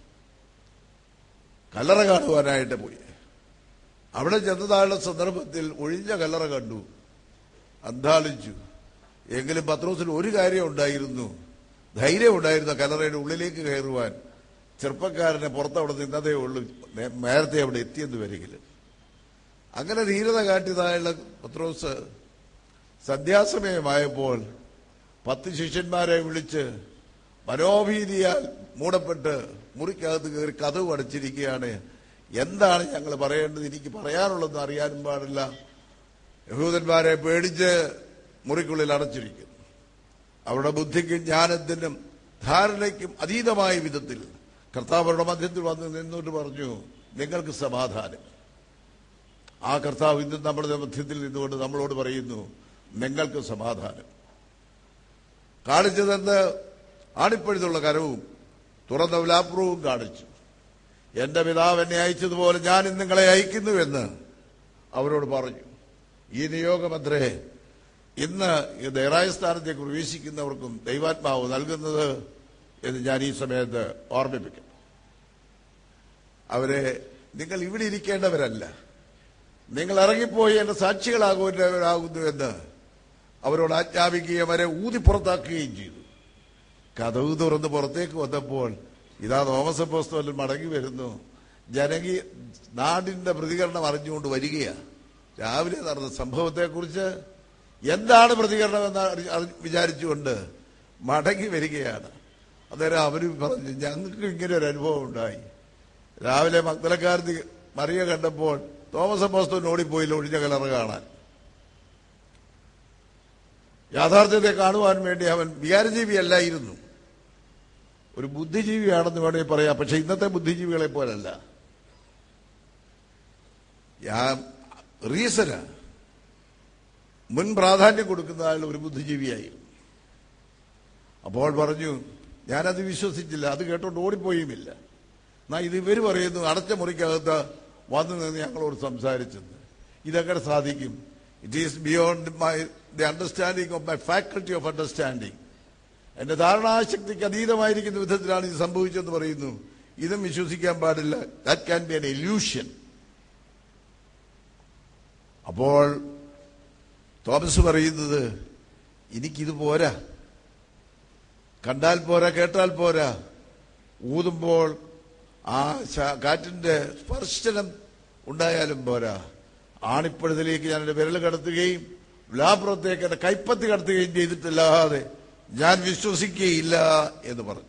കല്ലറ കാണുവാനായിട്ട് പോയി അവിടെ ചെന്നതായുള്ള സന്ദർഭത്തിൽ ഒഴിഞ്ഞ കല്ലറ കണ്ടു അന്താളിച്ചു എങ്കിലും പത്രോസിന് ഒരു കാര്യം ഉണ്ടായിരുന്നു ധൈര്യം ഉണ്ടായിരുന്നു ആ കല്ലറയുടെ ഉള്ളിലേക്ക് കയറുവാൻ ചെറുപ്പക്കാരനെ പുറത്തവിടെ നിന്നതേ ഉള്ളൂ നേ- നേരത്തെ അവിടെ എത്തിയെന്ന് വരികില്ല അങ്ങനെ ധീരത കാട്ടിയതായുള്ള പത്രോസ് സന്ധ്യാസമയമായപ്പോൾ പത്ത് ശിഷ്യന്മാരെ വിളിച്ച് മനോഭീതിയാൽ മൂടപ്പെട്ട് മുറിക്കകത്ത് കയറി കഥവ് അടച്ചിരിക്കുകയാണ് എന്താണ് ഞങ്ങൾ പറയേണ്ടത് എനിക്ക് പറയാനുള്ളതെന്ന് അറിയാനും പാടില്ല യഹൂദന്മാരെ പേടിച്ച് മുറിക്കുള്ളിൽ അടച്ചിരിക്കുന്നു അവരുടെ ബുദ്ധിക്കും ജ്ഞാനത്തിനും ധാരണയ്ക്കും അതീതമായ വിധത്തിൽ കർത്താവരുടെ മധ്യത്തിൽ വന്ന് നിന്നോട്ട് പറഞ്ഞു നിങ്ങൾക്ക് സമാധാനം ആ കർത്താവ് ഇന്നും നമ്മുടെ മധ്യത്തിൽ നിന്നുകൊണ്ട് നമ്മളോട് പറയുന്നു നിങ്ങൾക്ക് സമാധാനം കാണിച്ചതെന്ന് ആണിപ്പഴുതുള്ള കരവും തുറന്ന വിലാപ്പുറവും കാണിച്ചു എന്റെ പിതാവ് എന്നെ അയച്ചതുപോലെ ഞാൻ ഇന്ന് നിങ്ങളെ അയക്കുന്നുവെന്ന് അവരോട് പറഞ്ഞു ഈ നിയോഗമത്രേ ഇന്ന് ഈ ദേറായ സ്ഥാനത്തേക്ക് പ്രവേശിക്കുന്നവർക്കും ദൈവാത്മാവ് നൽകുന്നത് എന്ന് ഞാൻ ഈ സമയത്ത് ഓർമ്മിപ്പിക്കും അവരെ നിങ്ങൾ ഇവിടെ ഇരിക്കേണ്ടവരല്ല നിങ്ങൾ ഇറങ്ങിപ്പോയി എന്റെ സാക്ഷികളാകുന്നവരാകുന്നു എന്ന് അവരോട് ആജ്ഞാപിക്കുകയും അവരെ ഊതി പുറത്താക്കുകയും ചെയ്തു കഥവ് തുറന്ന് പുറത്തേക്ക് വന്നപ്പോൾ ഇതാ തോമസ് പോസ്തോലൻ മടങ്ങി വരുന്നു ജനകീയ നാടിന്റെ പ്രതികരണം അറിഞ്ഞുകൊണ്ട് വരികയാണ് രാവിലെ നടന്ന സംഭവത്തെക്കുറിച്ച് എന്താണ് പ്രതികരണം എന്ന് അറി- അറി- വിചാരിച്ചുകൊണ്ട് മടങ്ങി വരികയാണ് അന്നേരം അവര് പറഞ്ഞു ഞങ്ങൾക്ക് ഇങ്ങനെ ഒരു അനുഭവം ഉണ്ടായി രാവിലെ മക്തലക്കാരത്തി മറിയ കണ്ടപ്പോൾ തോമസ് പോസ്തോൻ ഓടിപ്പോയില്ല ഒഴിഞ്ഞ കലറ കാണാൻ യാഥാർത്ഥ്യത്തെ കാണുവാൻ വേണ്ടി അവൻ വികാരജീവിയല്ലായിരുന്നു ഒരു ബുദ്ധിജീവിയാണെന്ന് വേണമെങ്കിൽ പറയാം പക്ഷെ ഇന്നത്തെ ബുദ്ധിജീവികളെ പോലല്ല റീസന് മുൻ പ്രാധാന്യം കൊടുക്കുന്ന ആൾ ഒരു ബുദ്ധിജീവിയായി അപ്പോൾ പറഞ്ഞു ഞാനത് വിശ്വസിച്ചില്ല അത് കേട്ടോണ്ട് ഓടിപ്പോയുമില്ല എന്നാ ഇത് ഇവർ പറയുന്നു അടച്ച മുറിക്കകത്ത് വന്നു നിന്ന് ഞങ്ങളോട് സംസാരിച്ചത് ഇതെങ്ങനെ സാധിക്കും it is beyond my the understanding of my faculty of understanding എന്റെ ധാരണാശക്തിക്ക് അതീതമായിരിക്കുന്ന വിധത്തിലാണ് ഇത് സംഭവിച്ചതെന്ന് പറയുന്നു ഇതും വിശ്വസിക്കാൻ പാടില്ല that can be an illusion അപ്പോൾ തോമസ് പറയുന്നത് എനിക്കിത് പോരാ കണ്ടാൽ പോരാ കേട്ടാൽ പോരാ ഊതുമ്പോൾ ആ ശ- കാറ്റിന്റെ സ്പർശനം ഉണ്ടായാലും പോരാ ആണിപ്പഴുതിലേക്ക് ഞാൻ എന്റെ വിരൽ കടത്തുകയും വിലാപുറത്തേക്ക് എന്റെ കൈപ്പത്തി കടത്തുകയും ചെയ്തിട്ടില്ലാതെ ഞാൻ വിശ്വസിക്കുകയില്ല എന്ന് പറഞ്ഞു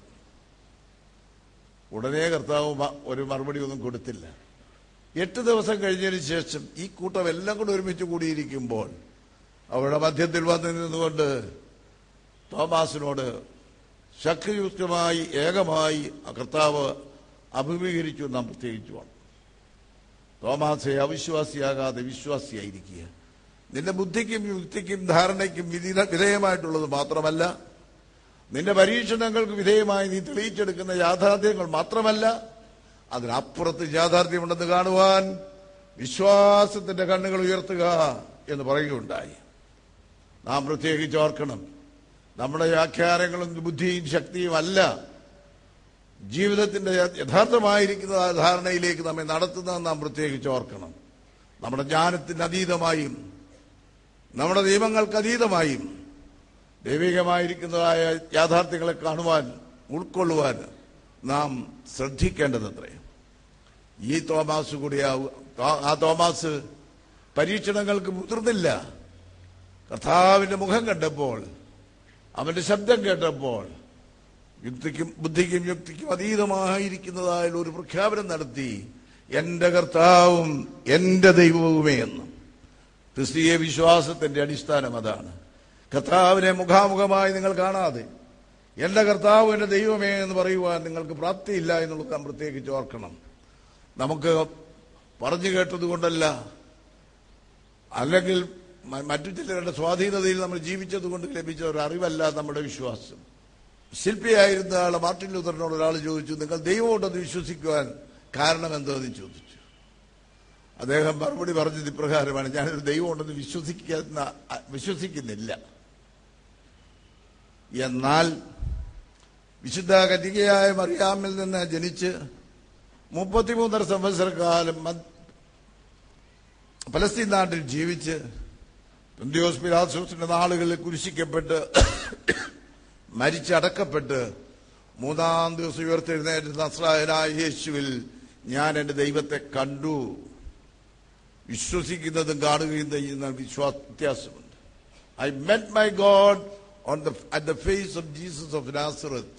ഉടനെ കർത്താവ് മ- ഒരു മറുപടി ഒന്നും കൊടുത്തില്ല എട്ട് ദിവസം കഴിഞ്ഞതിന് ശേഷം ഈ കൂട്ടം എല്ലാം കൂടെ ഒരുമിച്ച് കൂടിയിരിക്കുമ്പോൾ അവരുടെ മധ്യത്തിൽ വന്നു നിന്നുകൊണ്ട് തോമാസിനോട് ശക്തിയുക്തമായി ഏകമായി ആ കർത്താവ് അഭിമുഖീകരിച്ചു നാം പ്രത്യേകിച്ചു വേണം തോമാസെ അവിശ്വാസിയാകാതെ വിശ്വാസിയായിരിക്കുക നിന്റെ ബുദ്ധിക്കും യുക്തിക്കും ധാരണയ്ക്കും വിധി- വിധേയമായിട്ടുള്ളത് മാത്രമല്ല നിന്റെ പരീക്ഷണങ്ങൾക്ക് വിധേയമായി നീ തെളിയിച്ചെടുക്കുന്ന യാഥാർത്ഥ്യങ്ങൾ മാത്രമല്ല അതിനപ്പുറത്ത് യാഥാർത്ഥ്യമുണ്ടെന്ന് കാണുവാൻ വിശ്വാസത്തിന്റെ കണ്ണുകൾ ഉയർത്തുക എന്ന് പറയുകയുണ്ടായി നാം പ്രത്യേകിച്ച് ഓർക്കണം നമ്മുടെ വ്യാഖ്യാനങ്ങളും ബുദ്ധിയും ശക്തിയും അല്ല ജീവിതത്തിന്റെ യഥാർത്ഥമായിരിക്കുന്ന ആ ധാരണയിലേക്ക് നമ്മെ നടത്തുന്നത് നാം പ്രത്യേകിച്ച് ഓർക്കണം നമ്മുടെ ജ്ഞാനത്തിന് അതീതമായും നമ്മുടെ നിയമങ്ങൾക്ക് അതീതമായും ദൈവികമായിരിക്കുന്നതായ യാഥാർത്ഥ്യങ്ങളെ കാണുവാൻ ഉൾക്കൊള്ളുവാൻ നാം ശ്രദ്ധിക്കേണ്ടതത്രേ ഈ തോമാസ് കൂടിയാവും ആ തോമാസ് പരീക്ഷണങ്ങൾക്ക് മുതിർന്നില്ല കർത്താവിന്റെ മുഖം കണ്ടപ്പോൾ അവന്റെ ശബ്ദം കേട്ടപ്പോൾ യുക്തിക്കും ബുദ്ധിക്കും യുക്തിക്കും അതീതമായിരിക്കുന്നതായ ഒരു പ്രഖ്യാപനം നടത്തി എന്റെ കർത്താവും എന്റെ ദൈവവുമേ എന്ന് ക്രിസ്തീയ വിശ്വാസത്തിന്റെ അടിസ്ഥാനം അതാണ് കർത്താവിനെ മുഖാമുഖമായി നിങ്ങൾ കാണാതെ എന്റെ കർത്താവ് എന്റെ ദൈവമേ എന്ന് പറയുവാൻ നിങ്ങൾക്ക് പ്രാപ്തിയില്ല എന്നുള്ളത് നാം പ്രത്യേകിച്ച് ഓർക്കണം നമുക്ക് പറഞ്ഞു കേട്ടത് കൊണ്ടല്ല അല്ലെങ്കിൽ മ- മറ്റു ചിലരുടെ സ്വാധീനതയിൽ നമ്മൾ ജീവിച്ചത് കൊണ്ട് ലഭിച്ച ഒരു അറിവല്ല നമ്മുടെ വിശ്വാസം ശില്പിയായിരുന്ന ആളെ മാർട്ടിൻ ലൂതറിനോട് ഒരാൾ ചോദിച്ചു നിങ്ങൾ ദൈവമുണ്ടെന്ന് വിശ്വസിക്കുവാൻ കാരണം എന്തെന്ന് ചോദിച്ചു അദ്ദേഹം മറുപടി പറഞ്ഞത് ഇപ്രകാരമാണ് ഞാനൊരു ദൈവമുണ്ടെന്ന് വിശ്വസിക്കുന്ന വിശ്വസിക്കുന്നില്ല എന്നാൽ വിശുദ്ധ കന്യകയായ മറിയാമിൽ നിന്ന് ജനിച്ച് മുപ്പത്തിമൂന്നര സംവത്സരക്കാലം മ- പലസ്തീൻ നാട്ടിൽ ജീവിച്ച് പെന്തിയോസ് പിലാസോസിന്റെ നാളുകളിൽ കുരിശിക്കപ്പെട്ട് മരിച്ചടക്കപ്പെട്ട് മൂന്നാം ദിവസം ഉയർത്തെഴുന്നേറ്റ് നസ്രായനായ യേശുവിൽ ഞാൻ എന്റെ ദൈവത്തെ കണ്ടു വിശ്വസിക്കുന്നതും കാണുകയും ചെയ്യുന്ന വിശ്വാസ വ്യത്യാസമുണ്ട് I met my God on the at the face of Jesus of Nazareth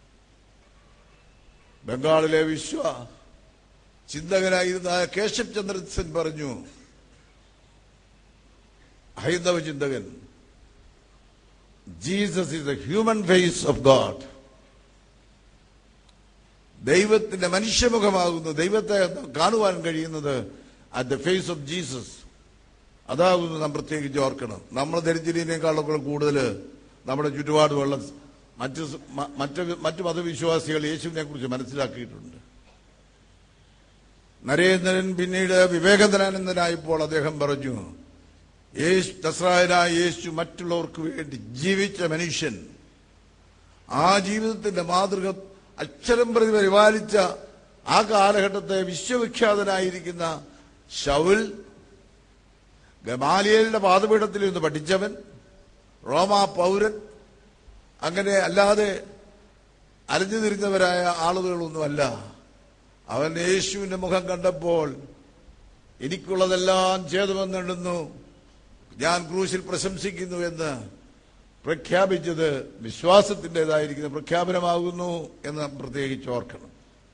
ബംഗാളിലെ വിശ്വ ചിന്തകനായിരുന്ന കേശവ് ചന്ദ്ര സെൻ പറഞ്ഞു ഹൈന്ദവ ചിന്തകൻ Jesus is the human face of God ദൈവത്തിന്റെ മനുഷ്യമുഖമാകുന്നു ദൈവത്തെ കാണുവാൻ കഴിയുന്നത് at the face of Jesus അതാകുന്നു നാം പ്രത്യേകിച്ച് ഓർക്കണം നമ്മൾ ധരിച്ചിരിക്കുന്നതിനേക്കാളൊക്കെ കൂടുതൽ നമ്മുടെ ചുറ്റുപാടുമുള്ള മറ്റ് സ- മ- മറ്റ് മറ്റു മതവിശ്വാസികൾ യേശുവിനെ കുറിച്ച് മനസ്സിലാക്കിയിട്ടുണ്ട് നരേന്ദ്രൻ പിന്നീട് വിവേകാനന്ദനായപ്പോൾ അദ്ദേഹം പറഞ്ഞു യേശു നസ്രായനായ യേശു മറ്റുള്ളവർക്ക് വേണ്ടി ജീവിച്ച മനുഷ്യൻ ആ ജീവിതത്തിന്റെ മാതൃക അക്ഷരം പ്രതി പരിപാലിച്ച ആ കാലഘട്ടത്തെ വിശ്വവിഖ്യാതനായിരിക്കുന്ന ഷൗൽ ഗമാലിയലിന്റെ പാതപീഠത്തിൽ നിന്ന് പഠിച്ചവൻ റോമാ പൗരൻ അങ്ങനെ അല്ലാതെ അലഞ്ഞു തിരിഞ്ഞവരായ ആളുകളൊന്നുമല്ല അവൻ യേശുവിന്റെ മുഖം കണ്ടപ്പോൾ എനിക്കുള്ളതെല്ലാം ഛേദമെന്നിടുന്നു ഞാൻ ക്രൂശിൽ പ്രശംസിക്കുന്നു എന്ന് പ്രഖ്യാപിച്ചത് വിശ്വാസത്തിൻ്റെതായിരിക്കുന്ന പ്രഖ്യാപനമാകുന്നു എന്ന് നാം പ്രത്യേകിച്ച് ഓർക്കണം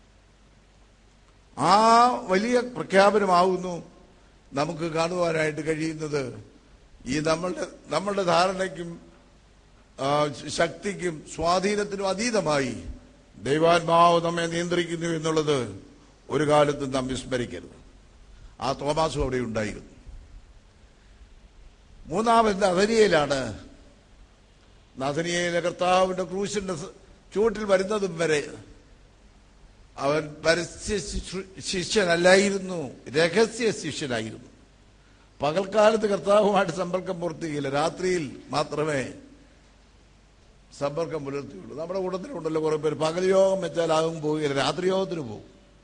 ആ വലിയ പ്രഖ്യാപനമാകുന്നു നമുക്ക് കാണുവാനായിട്ട് കഴിയുന്നത് ഈ നമ്മളുടെ നമ്മളുടെ ധാരണയ്ക്കും ആ, ശക്തിക്കും സ്വാധീനത്തിനും അതീതമായി ദൈവാത്മാവ് നമ്മെ നിയന്ത്രിക്കുന്നു എന്നുള്ളത് ഒരു കാലത്തും നാം വിസ്മരിക്കരുത് ആ തോമാസും അവിടെ ഉണ്ടായിരുന്നു മൂന്നാമത് നദനിയയിലാണ് നദനിയയിലെ കർത്താവിന്റെ ക്രൂശിന്റെ സ- ചുവട്ടിൽ വരുന്നതും വരെ അവൻ പരസ്യ ശിശു- ശിഷ്യനല്ലായിരുന്നു രഹസ്യ ശിഷ്യനായിരുന്നു പകൽക്കാലത്ത് കർത്താവുമായിട്ട് സമ്പർക്കം പുറത്തുകയില്ല രാത്രിയിൽ മാത്രമേ സമ്പർക്കം പുലർത്തിയുള്ളൂ നമ്മുടെ കൂട്ടത്തിലുണ്ടല്ലോ കുറെ പേര് പകൽ യോഗം വെച്ചാൽ ആകും പോവുകയില്ല രാത്രി യോഗത്തിന് പോകും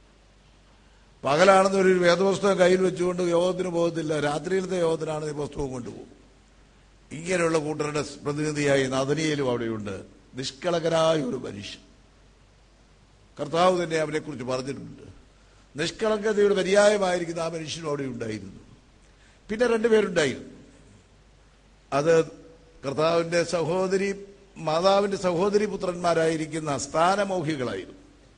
പകലാണെന്ന് ഒരു വേദപുസ്തകം കയ്യിൽ വെച്ചുകൊണ്ട് യോഗത്തിന് പോകത്തില്ല രാത്രിയിലത്തെ യോഗത്തിനാണ് ഈ പുസ്തകം കൊണ്ടുപോകും ഇങ്ങനെയുള്ള കൂട്ടരുടെ പ്രതിനിധിയായി നദനിയിലും അവിടെയുണ്ട് നിഷ്കളങ്കരായ ഒരു മനുഷ്യൻ കർത്താവ് തന്നെ അവനെക്കുറിച്ച് പറഞ്ഞിട്ടുണ്ട് നിഷ്കളങ്കതയുടെ പര്യായമായിരിക്കുന്ന ആ മനുഷ്യനും അവിടെ ഉണ്ടായിരുന്നു പിന്നെ രണ്ടുപേരുണ്ടായിരുന്നു അത് കർത്താവിന്റെ സഹോദരി മാതാവിന്റെ സഹോദരി പുത്രന്മാരായിരിക്കുന്ന സ്ഥാനമോഹികളായിരുന്നു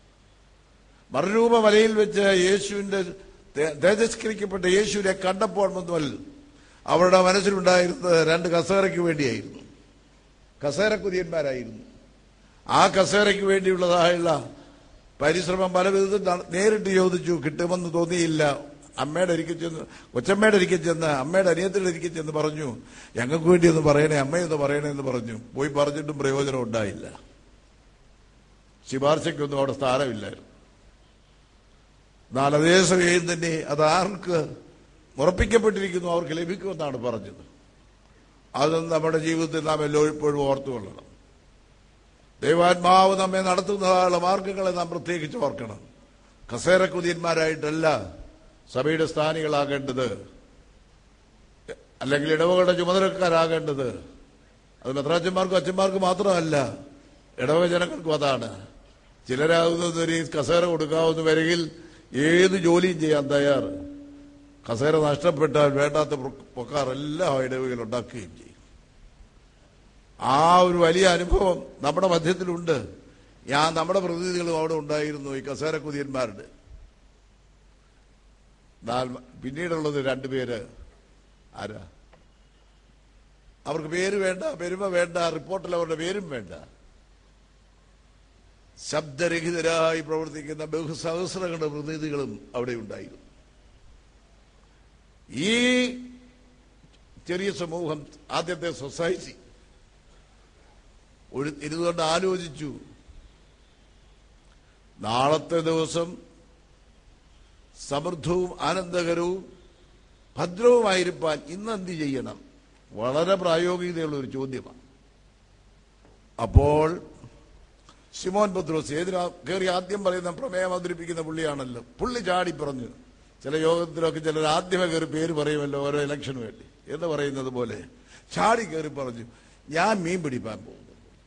മറുരൂപ മലയിൽ വെച്ച് യേശുവിന്റെ തേ- തേജസ്കരിക്കപ്പെട്ട യേശുവിനെ കണ്ടപ്പോൾ മുതൽ അവരുടെ മനസ്സിലുണ്ടായിരുന്നത് രണ്ട് കസേരയ്ക്ക് വേണ്ടിയായിരുന്നു കസേര കുതിയന്മാരായിരുന്നു ആ കസേരയ്ക്ക് വേണ്ടിയുള്ളതായുള്ള പരിശ്രമം പല വിധത്തിൽ നട- നേരിട്ട് ചോദിച്ചു കിട്ടുമെന്ന് തോന്നിയില്ല അമ്മയുടെ ഒരിക്കൽ ചെന്ന് കൊച്ചമ്മയുടെ ഒരിക്കൽ ചെന്ന് അമ്മയുടെ അനിയത്തിയുടെ ഒരിക്കൽ ചെന്ന് പറഞ്ഞു ഞങ്ങൾക്ക് വേണ്ടി ഒന്ന് പറയണേ അമ്മയൊന്ന് പറയണേ എന്ന് പറഞ്ഞു പോയി പറഞ്ഞിട്ടും പ്രയോജനം ഉണ്ടായില്ല ശുപാർശയ്ക്കൊന്നും അവിടെ സ്ഥാനമില്ലായിരുന്നു എന്നാൽ അതേ സമയം തന്നെ അത് ആർക്ക് ഉറപ്പിക്കപ്പെട്ടിരിക്കുന്നു അവർക്ക് ലഭിക്കുമെന്നാണ് പറഞ്ഞത് അതൊന്നും നമ്മുടെ ജീവിതത്തിൽ നാം എല്ലായ്പ്പോഴും ഓർത്തുകൊള്ളണം ദൈവാത്മാവ് നമ്മെ നടത്തുന്നതായുള്ള മാർഗങ്ങളെ നാം പ്രത്യേകിച്ച് ഓർക്കണം കസേരക്കുതിയന്മാരായിട്ടല്ല സഭയുടെ സ്ഥാനികളാകേണ്ടത് അല്ലെങ്കിൽ ഇടവകളുടെ ചുമതലക്കാരാകേണ്ടത് അത് മെത്രാച്ചന്മാർക്കും അച്ഛന്മാർക്കും മാത്രമല്ല ഇടവക ജനങ്ങൾക്കും അതാണ് ചിലരാകുന്നത് ഒരു കസേര കൊടുക്കാവുന്ന വരകിൽ ഏത് ജോലിയും ചെയ്യാൻ തയ്യാർ കസേര നഷ്ടപ്പെട്ടാൽ വേണ്ടാത്ത പൊക്കാർ എല്ലാം ആ ഇടവകയിൽ ഉണ്ടാക്കുകയും ചെയ്യും ആ ഒരു വലിയ അനുഭവം നമ്മുടെ മധ്യത്തിലുണ്ട് ഞാൻ നമ്മുടെ പ്രതിനിധികളും അവിടെ ഉണ്ടായിരുന്നു ഈ കസേര കുതിയന്മാരുടെ എന്നാൽ പിന്നീടുള്ളത് രണ്ടുപേര് ആരാ അവർക്ക് പേര് വേണ്ട പെരുമ വേണ്ട റിപ്പോർട്ടിൽ അവരുടെ പേരും വേണ്ട ശബ്ദരഹിതരായി പ്രവർത്തിക്കുന്ന ബഹുസഹസ്രങ്ങളുടെ പ്രതിനിധികളും അവിടെ ഉണ്ടായിരുന്നു ഈ ചെറിയ സമൂഹം ആദ്യത്തെ സൊസൈറ്റി ഒരു ഇരുന്നുകൊണ്ട് ആലോചിച്ചു നാളത്തെ ദിവസം സമൃദ്ധവും ആനന്ദകരവും ഭദ്രവുമായിരിക്കാൻ ഇന്ന് എന്ത് ചെയ്യണം വളരെ പ്രായോഗികതയുള്ള ഒരു ചോദ്യമാണ് അപ്പോൾ സിമോൻ പത്രോസ് ഏതിനാ കയറി ആദ്യം പറയുന്ന പ്രമേയം അവതരിപ്പിക്കുന്ന പുള്ളിയാണല്ലോ പുള്ളി ചാടി പറഞ്ഞു ചില യോഗത്തിലൊക്കെ ചിലർ ആദ്യമേ കയറി പേര് പറയുമല്ലോ ഓരോ ഇലക്ഷന് വേണ്ടി എന്ന് പറയുന്നത് പോലെ ചാടി കയറി പറഞ്ഞു ഞാൻ മീൻ പിടിപ്പാൻ പോകുന്നു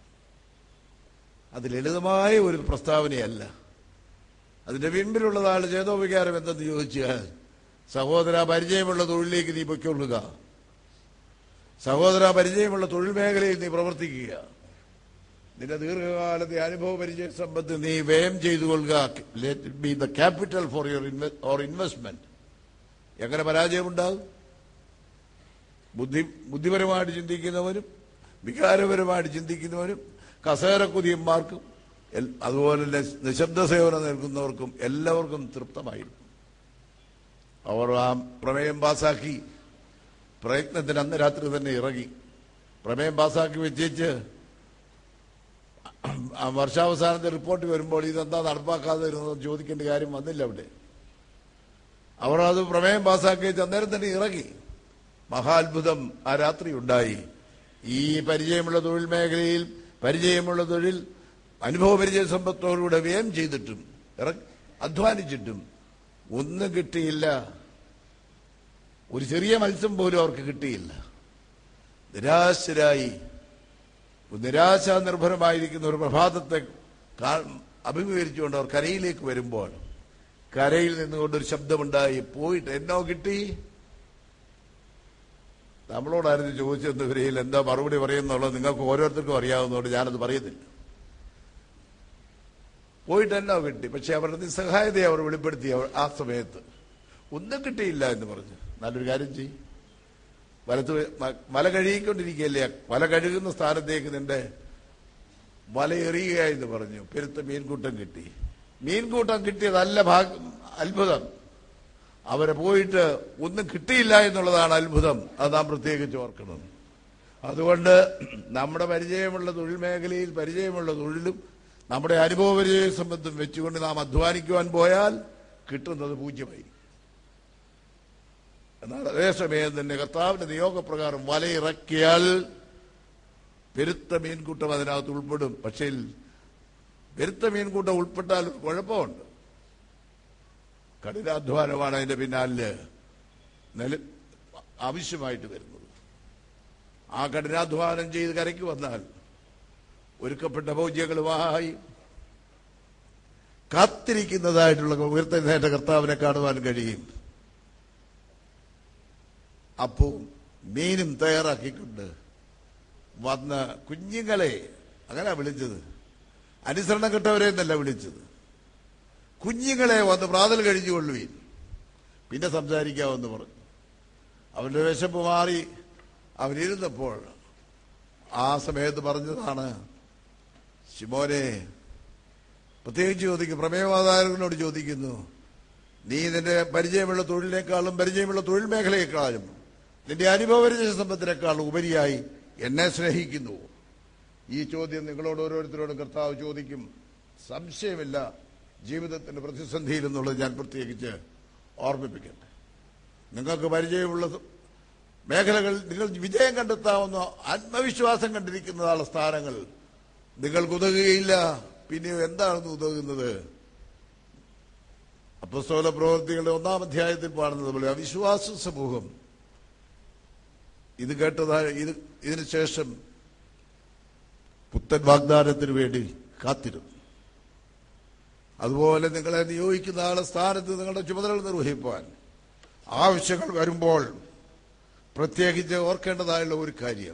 അത് ലളിതമായ ഒരു പ്രസ്താവനയല്ല അതിന്റെ പിൻപിലുള്ളതാണ് ചേതോപകാരം എന്തെന്ന് ചോദിച്ചാൽ സഹോദര പരിചയമുള്ള തൊഴിലിലേക്ക് നീ പൊയ്ക്കൊള്ളുക സഹോദര പരിചയമുള്ള തൊഴിൽ മേഖലയിൽ നീ പ്രവർത്തിക്കുക നിന്റെ ദീർഘകാലത്തെ അനുഭവ പരിചയ സമ്പത്ത് നീ വ്യയം ചെയ്തു കൊള്ളുക let be the capital for your or investment എങ്ങനെ പരാജയമുണ്ടാകും ബുദ്ധി ബുദ്ധിപരമായിട്ട് ചിന്തിക്കുന്നവരും വികാരപരമായിട്ട് ചിന്തിക്കുന്നവരും കസേരക്കുതിയന്മാർക്കും എൽ- അതുപോലെ തന്നെ നിശബ്ദ സേവനം നൽകുന്നവർക്കും എല്ലാവർക്കും തൃപ്തമായിരുന്നു അവർ ആ പ്രമേയം പാസാക്കി പ്രയത്നത്തിന് അന്ന് രാത്രി തന്നെ ഇറങ്ങി പ്രമേയം പാസാക്കി വെച്ചേച്ച് ആ വർഷാവസാനത്തെ റിപ്പോർട്ട് വരുമ്പോൾ ഇതെന്താ നടപ്പാക്കാതെ ഇരുന്നത് ചോദിക്കേണ്ട കാര്യം വന്നില്ല അവിടെ അവർ അത് പ്രമേയം പാസാക്കി വെച്ച് അന്നേരം തന്നെ ഇറങ്ങി മഹാത്ഭുതം ആ രാത്രി ഉണ്ടായി ഈ പരിചയമുള്ള തൊഴിൽ മേഖലയിൽ പരിചയമുള്ള തൊഴിൽ അനുഭവ പരിചയ സമ്പത്തോടുകൂടെ വ്യയം ചെയ്തിട്ടും ഇറ- അധ്വാനിച്ചിട്ടും ഒന്നും കിട്ടിയില്ല ഒരു ചെറിയ മത്സ്യം പോലും അവർക്ക് കിട്ടിയില്ല നിരാശരായി നിരാശാ നിർഭരമായിരിക്കുന്ന ഒരു പ്രഭാതത്തെ കാ- അഭിമുഖീകരിച്ചുകൊണ്ട് അവർ കരയിലേക്ക് വരുമ്പോൾ കരയിൽ നിന്നുകൊണ്ടൊരു ശബ്ദമുണ്ടായി പോയിട്ട് എന്നോ കിട്ടി നമ്മളോടായിരുന്നു ചോദിച്ചെന്ന് ഇവരെയിൽ എന്താ മറുപടി പറയുന്നുള്ളത് നിങ്ങൾക്ക് ഓരോരുത്തർക്കും അറിയാവുന്നതുകൊണ്ട് ഞാനത് പറയുന്നില്ല പോയിട്ട് എന്നോ കിട്ടി പക്ഷെ അവരുടെ നിസ്സഹായതയെ അവർ വെളിപ്പെടുത്തി അവർ- ആ സമയത്ത് ഒന്നും കിട്ടിയില്ല എന്ന് പറഞ്ഞു നല്ലൊരു കാര്യം ചെയ്യും വലത്ത് വേ- മ- വല കഴുകിക്കൊണ്ടിരിക്കുകയല്ലേ വല കഴുകുന്ന സ്ഥാനത്തേക്ക് നിന്റെ വല എറിയുക എന്ന് പറഞ്ഞു പെരുത്ത മീൻകൂട്ടം കിട്ടി മീൻകൂട്ടം കിട്ടിയതല്ല ഭാഗ്യം അത്ഭുതം അവരെ പോയിട്ട് ഒന്നും കിട്ടിയില്ല എന്നുള്ളതാണ് അത്ഭുതം അത് നാം പ്രത്യേകിച്ച് ഓർക്കണം അതുകൊണ്ട് നമ്മുടെ പരിചയമുള്ള തൊഴിൽ മേഖലയിൽ പരിചയമുള്ള തൊഴിലും നമ്മുടെ അനുഭവ പരിചയ സംബന്ധം വെച്ചുകൊണ്ട് നാം അധ്വാനിക്കുവാൻ പോയാൽ കിട്ടുന്നത് പൂജ്യമായി എന്നാൽ അതേസമയം തന്നെ കർത്താവിന്റെ നിയോഗപ്രകാരം വലയിറക്കിയാൽ പെരുത്ത മീൻകൂട്ടം അതിനകത്ത് ഉൾപ്പെടും പക്ഷേ പെരുത്ത മീൻകൂട്ടം ഉൾപ്പെട്ടാൽ ഒരു കുഴപ്പമുണ്ട് കഠിനാധ്വാനമാണ് അതിന്റെ പിന്നാലെ നില ആവശ്യമായിട്ട് വരുന്നത് ആ കഠിനാധ്വാനം ചെയ്ത് കരയ്ക്ക് വന്നാൽ ഒരുക്കപ്പെട്ട ഭോജ്യങ്ങളുമായി കാത്തിരിക്കുന്നതായിട്ടുള്ള ഉയർത്തുന്നതായിട്ട് കർത്താവിനെ കാണുവാൻ കഴിയും അപ്പവും മീനും തയ്യാറാക്കിക്കൊണ്ട് വന്ന കുഞ്ഞുങ്ങളെ അങ്ങനെ വിളിച്ചത് അനുസരണം കെട്ടവരെ എന്നല്ല വിളിച്ചത് കുഞ്ഞുങ്ങളെ വന്ന് പ്രാതൽ കഴിഞ്ഞുകൊള്ളുവീൻ പിന്നെ സംസാരിക്കാമെന്ന് പറഞ്ഞു അവന്റെ വിശപ്പ് മാറി അവനിരുന്നപ്പോൾ ആ സമയത്ത് പറഞ്ഞതാണ് ശിമോനെ പ്രത്യേകിച്ച് ചോദിക്കും പ്രമേയവാതാരനോട് ചോദിക്കുന്നു നീ നിന്റെ പരിചയമുള്ള തൊഴിലിനേക്കാളും പരിചയമുള്ള തൊഴിൽ മേഖലയെക്കാളും നിന്റെ അനുഭവപരിചയ സമ്പത്തിനേക്കാളും ഉപരിയായി എന്നെ സ്നേഹിക്കുന്നു ഈ ചോദ്യം നിങ്ങളോട് ഓരോരുത്തരോടും കർത്താവ് ചോദിക്കും സംശയമില്ല ജീവിതത്തിന്റെ പ്രതിസന്ധിയിൽ എന്നുള്ളത് ഞാൻ പ്രത്യേകിച്ച് ഓർമ്മിപ്പിക്കട്ടെ നിങ്ങൾക്ക് പരിചയമുള്ള മേഖലകൾ നിങ്ങൾ വിജയം കണ്ടെത്താവുന്ന ആത്മവിശ്വാസം കണ്ടിരിക്കുന്നതാണ് സ്ഥാനങ്ങൾ നിങ്ങൾക്ക് ഉതകുകയില്ല പിന്നെ എന്താണെന്ന് ഉതകുന്നത് അപ്പസ്തോല പ്രവൃത്തികളുടെ ഒന്നാം അധ്യായത്തിൽ പാടുന്നത് പോലെ അവിശ്വാസ സമൂഹം ഇത് കേട്ടതായ ഇത് ഇതിനു ശേഷം പുത്തൻ വാഗ്ദാനത്തിന് വേണ്ടി കാത്തിരുന്നു അതുപോലെ നിങ്ങളെ നിയോഗിക്കുന്ന ആളെ സ്ഥാനത്ത് നിങ്ങളുടെ ചുമതലകൾ നിർവഹിപ്പാൻ ആവശ്യങ്ങൾ വരുമ്പോൾ പ്രത്യേകിച്ച് ഓർക്കേണ്ടതായുള്ള ഒരു കാര്യം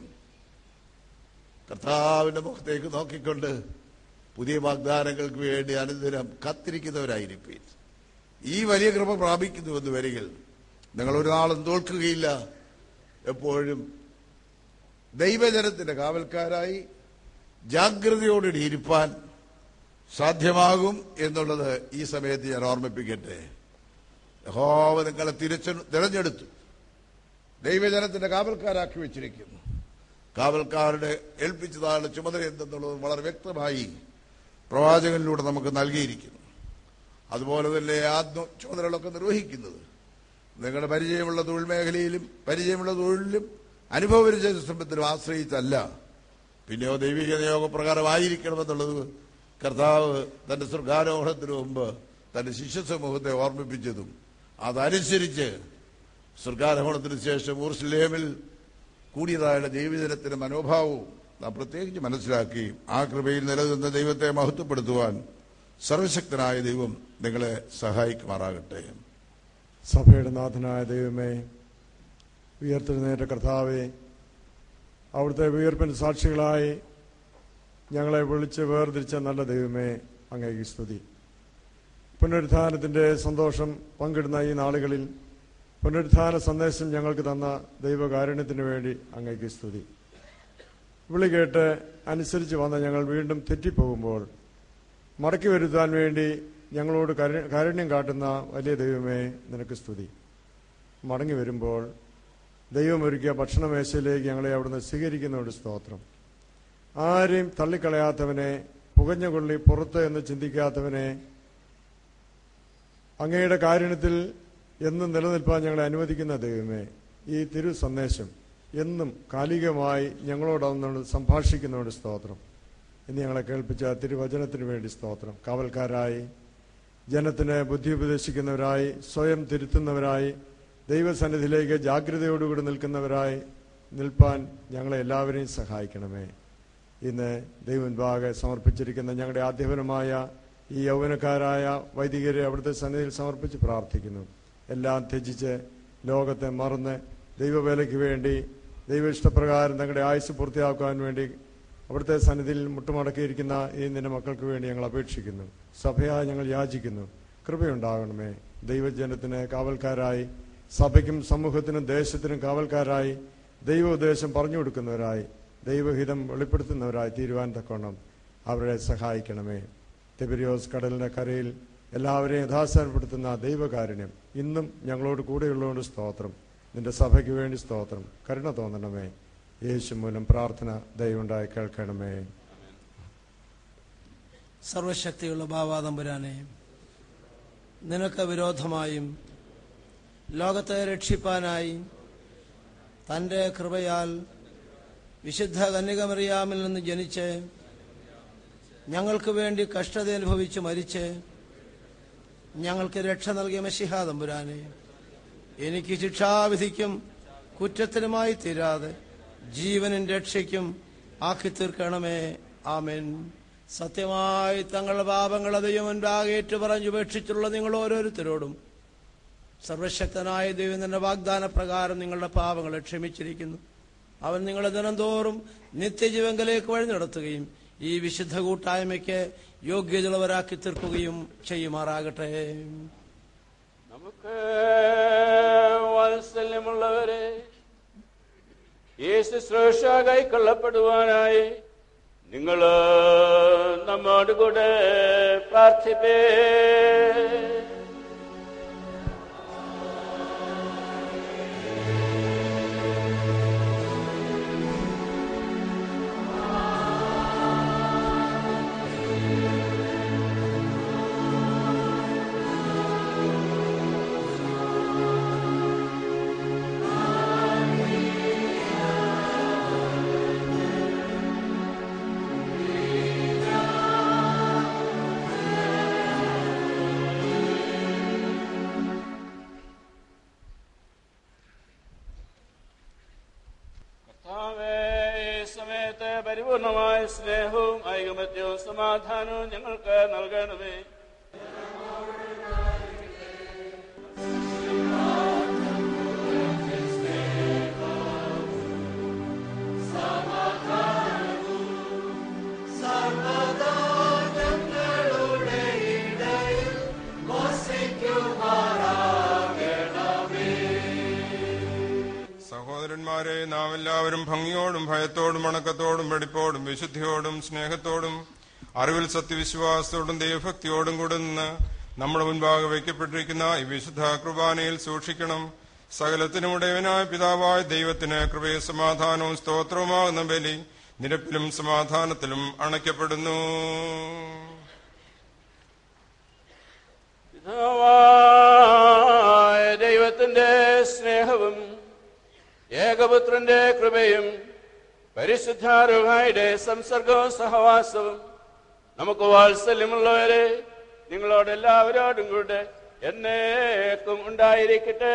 കർത്താവിന്റെ മുഖത്തേക്ക് നോക്കിക്കൊണ്ട് പുതിയ വാഗ്ദാനങ്ങൾക്ക് വേണ്ടി അനുദിനം കാത്തിരിക്കുന്നവരായിരിക്കും ഈ വലിയ കൃപ പ്രാപിക്കുന്നുവെന്ന് വരികിൽ നിങ്ങൾ ഒരു നാളും തോൽക്കുകയില്ല എപ്പോഴും ദൈവജനത്തിന്റെ കാവൽക്കാരായി ജാഗ്രതയോടെ ഇരിപ്പാൻ സാധ്യമാകും എന്നുള്ളത് ഈ സമയത്ത് ഞാൻ ഓർമ്മിപ്പിക്കട്ടെ യഹോവ നിങ്ങളെ തിരിച്ചു തിരഞ്ഞെടുത്തു ദൈവജനത്തിന്റെ കാവൽക്കാരാക്കി വെച്ചിരിക്കുന്നു കാവൽക്കാരുടെ ഏൽപ്പിച്ചതാണ് ചുമതല എന്തെന്നുള്ളത് വളരെ വ്യക്തമായി പ്രവാചകനിലൂടെ നമുക്ക് നൽകിയിരിക്കുന്നു അതുപോലെ തന്നെ ആത്മ ചുമതലകളൊക്കെ നിർവഹിക്കുന്നത് നിങ്ങളുടെ പരിചയമുള്ള തൊഴിൽ മേഖലയിലും പരിചയമുള്ള തൊഴിലിലും അനുഭവപരിചയ സമ്പത്തിലും ആശ്രയിച്ചല്ല പിന്നെയോ ദൈവിക നിയോഗപ്രകാരമായിരിക്കണമെന്നുള്ളത് കർത്താവ് തന്റെ സ്വർഗാരോഹണത്തിന് മുമ്പ് തന്റെ ശിഷ്യ സമൂഹത്തെ ഓർമ്മിപ്പിച്ചതും അതനുസരിച്ച് സ്വർഗാരോഹണത്തിന് ശേഷം ഊർസ്ലേമിൽ കൂടിയതായുള്ള ദൈവജനത്തിന്റെ മനോഭാവവും നാം പ്രത്യേകിച്ച് മനസ്സിലാക്കി ആ കൃപയിൽ നിലനിന്ന ദൈവത്തെ മഹത്വപ്പെടുത്തുവാൻ സർവശക്തനായ ദൈവം നിങ്ങളെ സഹായിക്കുമാറാകട്ടെ സഭയുടെ നാഥനായ ദൈവമേ ഉയർത്തെഴുന്നേറ്റ കർത്താവെ അവിടുത്തെ ഉയർപ്പിന് സാക്ഷികളായി ഞങ്ങളെ വിളിച്ച് വേർതിരിച്ച നല്ല ദൈവമേ അങ്ങേക്ക് സ്തുതി പുനരുത്ഥാനത്തിന്റെ സന്തോഷം പങ്കിടുന്ന ഈ നാളുകളിൽ പുനരുത്ഥാന സന്ദേശം ഞങ്ങൾക്ക് തന്ന ദൈവകാരുണ്യത്തിന് വേണ്ടി അങ്ങേക്ക് സ്തുതി വിളി കേട്ട് അനുസരിച്ച് വന്ന ഞങ്ങൾ വീണ്ടും തെറ്റിപ്പോകുമ്പോൾ മടക്കി വരുത്താൻ വേണ്ടി ഞങ്ങളോട് കരു- കാരുണ്യം കാട്ടുന്ന വലിയ ദൈവമേ നിനക്ക് സ്തുതി മടങ്ങി വരുമ്പോൾ ദൈവമൊരുക്കിയ ഭക്ഷണമേശയിലേക്ക് ഞങ്ങളെ അവിടുന്ന് സ്വീകരിക്കുന്നവരുടെ സ്തോത്രം ആരെയും തള്ളിക്കളയാത്തവനെ പുകഞ്ഞുകൊള്ളി പുറത്ത് എന്ന് ചിന്തിക്കാത്തവനെ അങ്ങയുടെ കാരുണ്യത്തിൽ എന്നും നിലനിൽപ്പാൻ ഞങ്ങളെ അനുവദിക്കുന്ന ദൈവമേ ഈ തിരു സന്ദേശം എന്നും കാലികമായി ഞങ്ങളോടൊന്ന് സംഭാഷിക്കുന്നവരുടെ സ്തോത്രം ഇന്ന് ഞങ്ങളെ കേൾപ്പിച്ച തിരുവചനത്തിന് വേണ്ടി സ്തോത്രം കാവൽക്കാരായി ജനത്തിന് ബുദ്ധി ഉപദേശിക്കുന്നവരായി സ്വയം തിരുത്തുന്നവരായി ദൈവസന്നിധിയിലേക്ക് ജാഗ്രതയോടുകൂടി നിൽക്കുന്നവരായി നിൽപ്പാൻ ഞങ്ങളെ എല്ലാവരെയും സഹായിക്കണമേ ഇന്ന് ദൈവമുൻപാകെ സമർപ്പിച്ചിരിക്കുന്ന ഞങ്ങളുടെ ആദ്യപരമായ ഈ യൗവനക്കാരായ വൈദികരെ അവിടുത്തെ സന്നിധിയിൽ സമർപ്പിച്ച് പ്രാർത്ഥിക്കുന്നു എല്ലാം ത്യജിച്ച് ലോകത്തെ മറന്ന് ദൈവവേലയ്ക്ക് വേണ്ടി ദൈവ ഇഷ്ടപ്രകാരം തങ്ങളുടെ ആയുസ് പൂർത്തിയാക്കുവാൻ വേണ്ടി അവിടുത്തെ സന്നിധിയിൽ മുട്ടുമടക്കിയിരിക്കുന്ന ഈ നിന്റെ മക്കൾക്ക് വേണ്ടി ഞങ്ങൾ അപേക്ഷിക്കുന്നു സഭയായി ഞങ്ങൾ യാചിക്കുന്നു കൃപയുണ്ടാകണമേ ദൈവജനത്തിന് കാവൽക്കാരായി സഭയ്ക്കും സമൂഹത്തിനും ദേശത്തിനും കാവൽക്കാരായി ദൈവ ഉദ്ദേശം പറഞ്ഞു കൊടുക്കുന്നവരായി ദൈവഹിതം വെളിപ്പെടുത്തുന്നവരായി തീരുവാൻ തക്കോണം അവരെ സഹായിക്കണമേ തെബിരിയോസ് കടലിന്റെ കരയിൽ എല്ലാവരെയും യഥാസ്ഥാനപ്പെടുത്തുന്ന ആ ദൈവകാരുണ്യം ഇന്നും ഞങ്ങളോട് കൂടെയുള്ളതുകൊണ്ട് സ്തോത്രം നിന്റെ സഭയ്ക്ക് വേണ്ടി സ്തോത്രം കരുണ തോന്നണമേ യേശു മൂലം പ്രാർത്ഥന ദൈവമുണ്ടായി കേൾക്കണമേ സർവശക്തിയുള്ള ബാവാതമ്പുരാനെ നിനക്ക് വിരോധമായും ലോകത്തെ രക്ഷിപ്പാനായി തൻ്റെ കൃപയാൽ വിശുദ്ധ കന്യകമറിയാമിൽ നിന്ന് ജനിച്ച് ഞങ്ങൾക്ക് വേണ്ടി കഷ്ടത അനുഭവിച്ച് മരിച്ച് ഞങ്ങൾക്ക് രക്ഷ നൽകിയ മഷിഹാ തമ്പുരാനെ എനിക്ക് ശിക്ഷാവിധിക്കും കുറ്റത്തിനുമായി തീരാതെ ജീവനും രക്ഷയ്ക്കും ആക്കി തീർക്കണമേ ആമേൻ സത്യമായി തങ്ങളുടെ പാപങ്ങളെ ദൈവമുൻപാകെ ഏറ്റുപറഞ്ഞു ഉപേക്ഷിച്ചുള്ള നിങ്ങൾ ഓരോരുത്തരോടും സർവശക്തനായ ദൈവം തന്റെ വാഗ്ദാന പ്രകാരം നിങ്ങളുടെ പാപങ്ങളെ ക്ഷമിച്ചിരിക്കുന്നു അവൻ നിങ്ങളെ ദിനംതോറും നിത്യജീവങ്കലേക്ക് വഴി നടത്തുകയും ഈ വിശുദ്ധ കൂട്ടായ്മയ്ക്ക് യോഗ്യതയുള്ളവരാക്കി തീർക്കുകയും ചെയ്യുമാറാകട്ടെ നമുക്ക് വാത്സല്യമുള്ളവരെ ഈ ശുശ്രൂഷ കൈക്കൊള്ളപ്പെടുവാനായി നിങ്ങൾ നമ്മോട് കൂടെ പ്രാർത്ഥിപ്പേ കർത്താവേ, ഈ സമയത്ത് പരിപൂർണമായ സ്നേഹവും ഐകമത്യവും സമാധാനവും ഞങ്ങൾക്ക് നൽകണമേ സഹോദരന്മാരെ നാം എല്ലാവരും ഭംഗിയോടും ഭയത്തോടും വണക്കത്തോടും വെടിപ്പോടും വിശുദ്ധിയോടും സ്നേഹത്തോടും അറിവിൽ സത്യവിശ്വാസത്തോടും ദൈവഭക്തിയോടും കൂടെ നിന്ന് നമ്മുടെ മുൻപാകെ വയ്ക്കപ്പെട്ടിരിക്കുന്ന ഈ വിശുദ്ധ കുർബാനയിൽ സൂക്ഷിക്കണം സകലത്തിനും ഉടയവനായ പിതാവായ ദൈവത്തിന് കൃപയും സമാധാനവും സ്തോത്രവുമാകുന്ന ബലി നിരപ്പിലും സമാധാനത്തിലും അണയ്ക്കപ്പെടുന്നു പിതാവായ ദൈവത്തിന്റെ സ്നേഹവും ഏകപുത്രന്റെ കൃപയും പരിശുദ്ധാരുഹായുടെ സംസർഗവും സഹവാസവും നമുക്ക് വാത്സല്യമുള്ളവരെ നിങ്ങളോട് എല്ലാവരോടും കൂടെ എന്നേക്കും ഉണ്ടായിരിക്കട്ടെ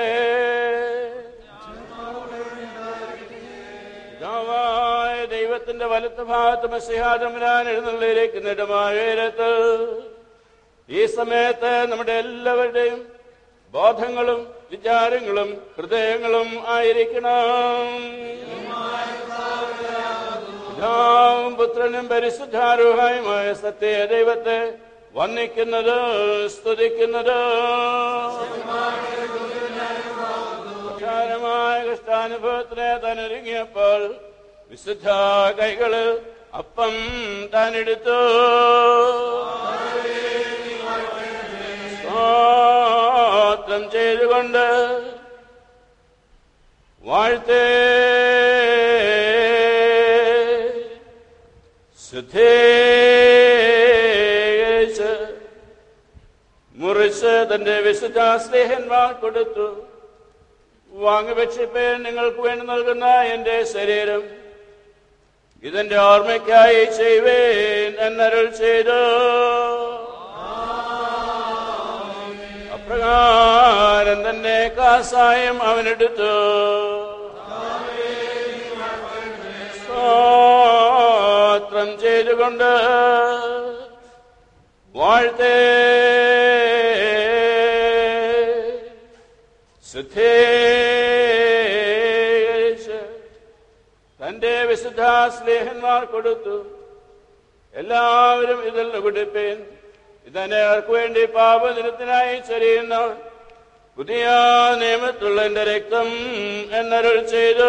പിതാവായ ദൈവത്തിന്റെ വലത്ത് ഭാഗത്ത് മസിഹാദമരാൻ എഴുന്നള്ളിയിരിക്കുന്നിടമായ ഉയരത്ത് ഈ സമയത്ത് നമ്മുടെ എല്ലാവരുടെയും ബോധങ്ങളും വിചാരങ്ങളും ഹൃദയങ്ങളും ആയിരിക്കണം പിതാവും പുത്രനും പരിശുദ്ധാരൂഹായുമായ സത്യ ദൈവത്തെ വന്ദിക്കുന്നത് സ്തുതിക്കുന്നത് വിശാലമായ കഷ്ടാനുഭവത്തിനെ താനൊരുങ്ങിയപ്പോൾ വിശുദ്ധ കൈകളിൽ അപ്പം താനെടുത്തു സ്തോത്രം ചെയ്തുകൊണ്ട് വാഴ്ത്തേ ശുദ്ധീകരിച്ച് മുറിച്ച് തന്റെ വിശുദ്ധ സ്നേഹന്മാർ കൊടുത്തു വാങ്ങിവെച്ചിപ്പേൻ നിങ്ങൾക്ക് വേണ്ടി നൽകുന്ന എന്റെ ശരീരം ഇതെന്റെ ഓർമ്മയ്ക്കായി ചെയ്യുവേൻ എന്നരുൾ ചെയ്തു അപ്രകാരം തന്നെ കാസായം അവനെടുത്തു സ്തോത്രം ചെയ്തുകൊണ്ട് വാഴ്ത്തേ ശുദ്ധീകരിച്ച് തന്റെ വിശുദ്ധ സ്നേഹന്മാർ കൊടുത്തു എല്ലാവരും ഇതിൽ കുടിപ്പേൻ ഇതന്നെ അവർക്ക് വേണ്ടി പാപദിനത്തിനായി ചരിയുന്ന പുതിയ നിയമത്തുള്ള എന്റെ രക്തം എന്നരുൾ ചെയ്തു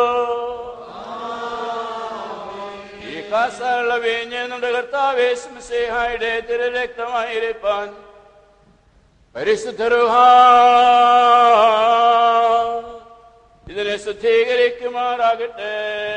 ഈ കാസാനുള്ള വീഞ്ഞ് നമ്മുടെ കർത്താവേശുഹായുടെ തിരുരക്തമായിരിക്കാൻ പരിശുദ്ധരുഹ ഇതിനെ ശുദ്ധീകരിക്കുമാറാകട്ടെ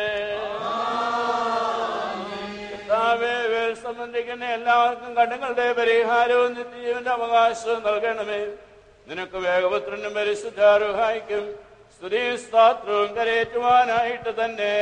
കർത്താവേ, വേൽ സംബന്ധിക്കുന്ന എല്ലാവർക്കും കടങ്ങളുടെ പരിഹാരവും നിത്യജീവന്റെ അവകാശവും നൽകണമേ നിനക്ക് വേഗപുത്രനും പരിശുദ്ധാരുഹായിക്കും സ്തുതിയും സ്താത്രവും കരയേറ്റുവാനായിട്ട് തന്നെ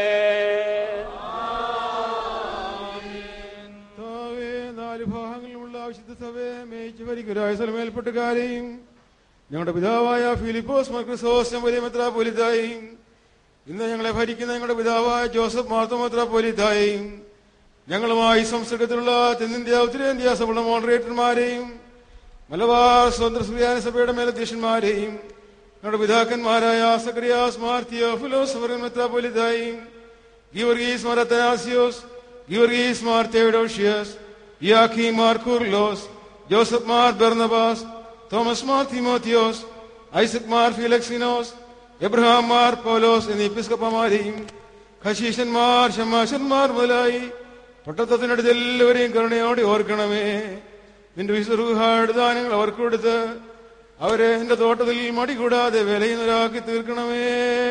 കർത്താവേ, നാല് ഭാഗങ്ങളിലുള്ള വിശുദ്ധ സഭയെ മേയിച്ചു ഭരിക്കരായ സ്ഥലമേൽപ്പെട്ടുകാരെയും ഞങ്ങളുടെ പിതാവായ ഫിലിപ്പോസ് മർക്രിസോസ് വലിയ മെത്രാപോലിത്തായും ഇന്ന് ഞങ്ങളെ ഭരിക്കുന്ന ഞങ്ങളുടെ പിതാവായ ജോസഫ് മാർത്ത മെത്രാപോലിത്തായും ഞങ്ങളുമായി സംസർഗത്തിലുള്ള തെന്നിന്ത്യ ഉത്തരേന്ത്യ സഭയുടെ മോഡറേറ്റർമാരെയും മലബാർ സ്വതന്ത്ര സുറിയാന സഭയുടെ മേലധ്യക്ഷന്മാരെയും ഞങ്ങളുടെ പിതാക്കന്മാരായ സക്രിയാസ് മാർത്തിയോ ഫിലോസഫർ മെത്രാപോലിത്തായും ഗീവർഗീസ് മാർ അത്തനാസിയോസ് ഗീവർഗീസ് മാർ തെവഡോഷ്യസ് ഇയാഖി മാർ കുർലോസ് ജോസഫ് മാർ ബെർണബാസ് തോമസ് മാർ തിമോത്തിയോസ് ഐസക് മാർ ഫിലക്സിനോസ് എബ്രഹാം മാർ പൗലോസ് എന്നീ എപ്പിസ്കപ്പമാരെയും ഖശീശന്മാർ ഷമാശന്മാർ മുതലായി പട്ടത്തത്തിനടുത്ത് എല്ലാവരെയും കരുണയോടെ ഓർക്കണമേ നിന്റെ വിശ്വറുഹാട് ദാനങ്ങൾ അവർക്ക് കൊടുത്ത് അവരെ എന്റെ തോട്ടത്തിൽ മടി കൂടാതെ വിലയുന്നവരാക്കി തീർക്കണമേ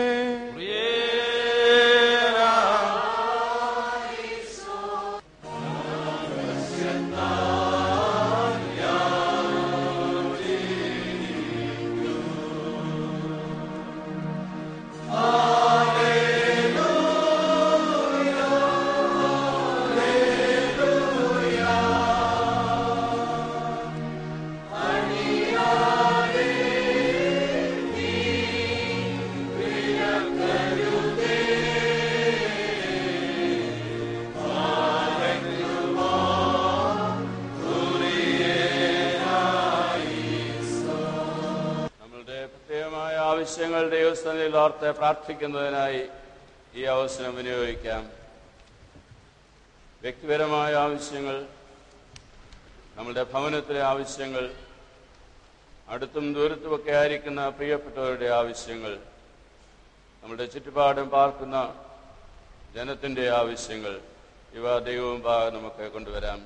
നമ്മളുടെ പ്രത്യേകമായ ആവശ്യങ്ങൾ ദൈവസ്ഥാനത്തിൽ ഓർത്ത് പ്രാർത്ഥിക്കുന്നതിനായി ഈ അവസരം വിനിയോഗിക്കാം വ്യക്തിപരമായ ആവശ്യങ്ങൾ നമ്മളുടെ ഭവനത്തിലെ ആവശ്യങ്ങൾ അടുത്തും ദൂരത്തുമൊക്കെ ആയിരിക്കുന്ന പ്രിയപ്പെട്ടവരുടെ ആവശ്യങ്ങൾ നമ്മുടെ ചുറ്റുപാടും പാർക്കുന്ന ജനത്തിന്റെ ആവശ്യങ്ങൾ ഇവ ദൈവവും ഭാഗം നമുക്ക് കൊണ്ടുവരാം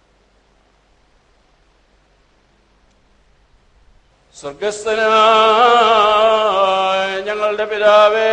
സ്വർഗസ്ഥനായ ഞങ്ങളുടെ പിതാവേ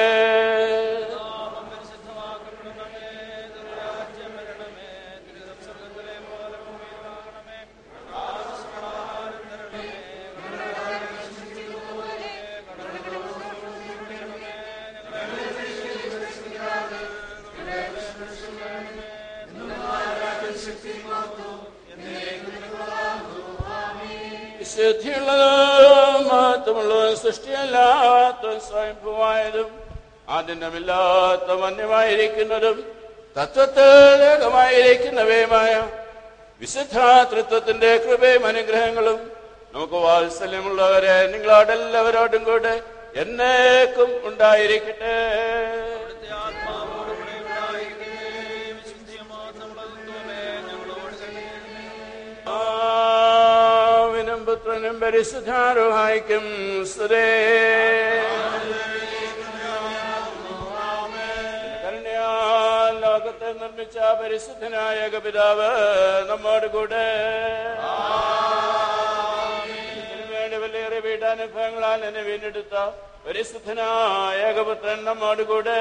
വിശുദ്ധിയുള്ളതും മഹത്വമുള്ളതും സൃഷ്ടിയല്ലാത്തതും സ്വയംഭൂവായതും ആദ്യമില്ലാത്ത മന്യമായിരിക്കുന്നതും തത്വത്തിൽ ഏകമായിരിക്കുന്നവയുമായ വിശുദ്ധ തൃത്വത്തിന്റെ കൃപയും അനുഗ്രഹങ്ങളും നമുക്ക് വാത്സല്യമുള്ളവരെ നിങ്ങളോടെല്ലാവരോടും കൂടെ എന്നേക്കും ഉണ്ടായിരിക്കട്ടെ പിതാവിനും പുത്രനും പരിശുദ്ധാരുഹായിക്കും സ്തുതേ കരുണയാൽ ലോകത്തെ നിർമ്മിച്ച പരിശുദ്ധനായ പിതാവ് നമ്മോട് കൂടെ ഇതിനു വേണ്ടി വലിയേറെ വീടാനുഭവങ്ങളാൽ എന്നെ വീണ്ടെടുത്ത പരിശുദ്ധനായ ഏകപുത്രൻ നമ്മോട് കൂടെ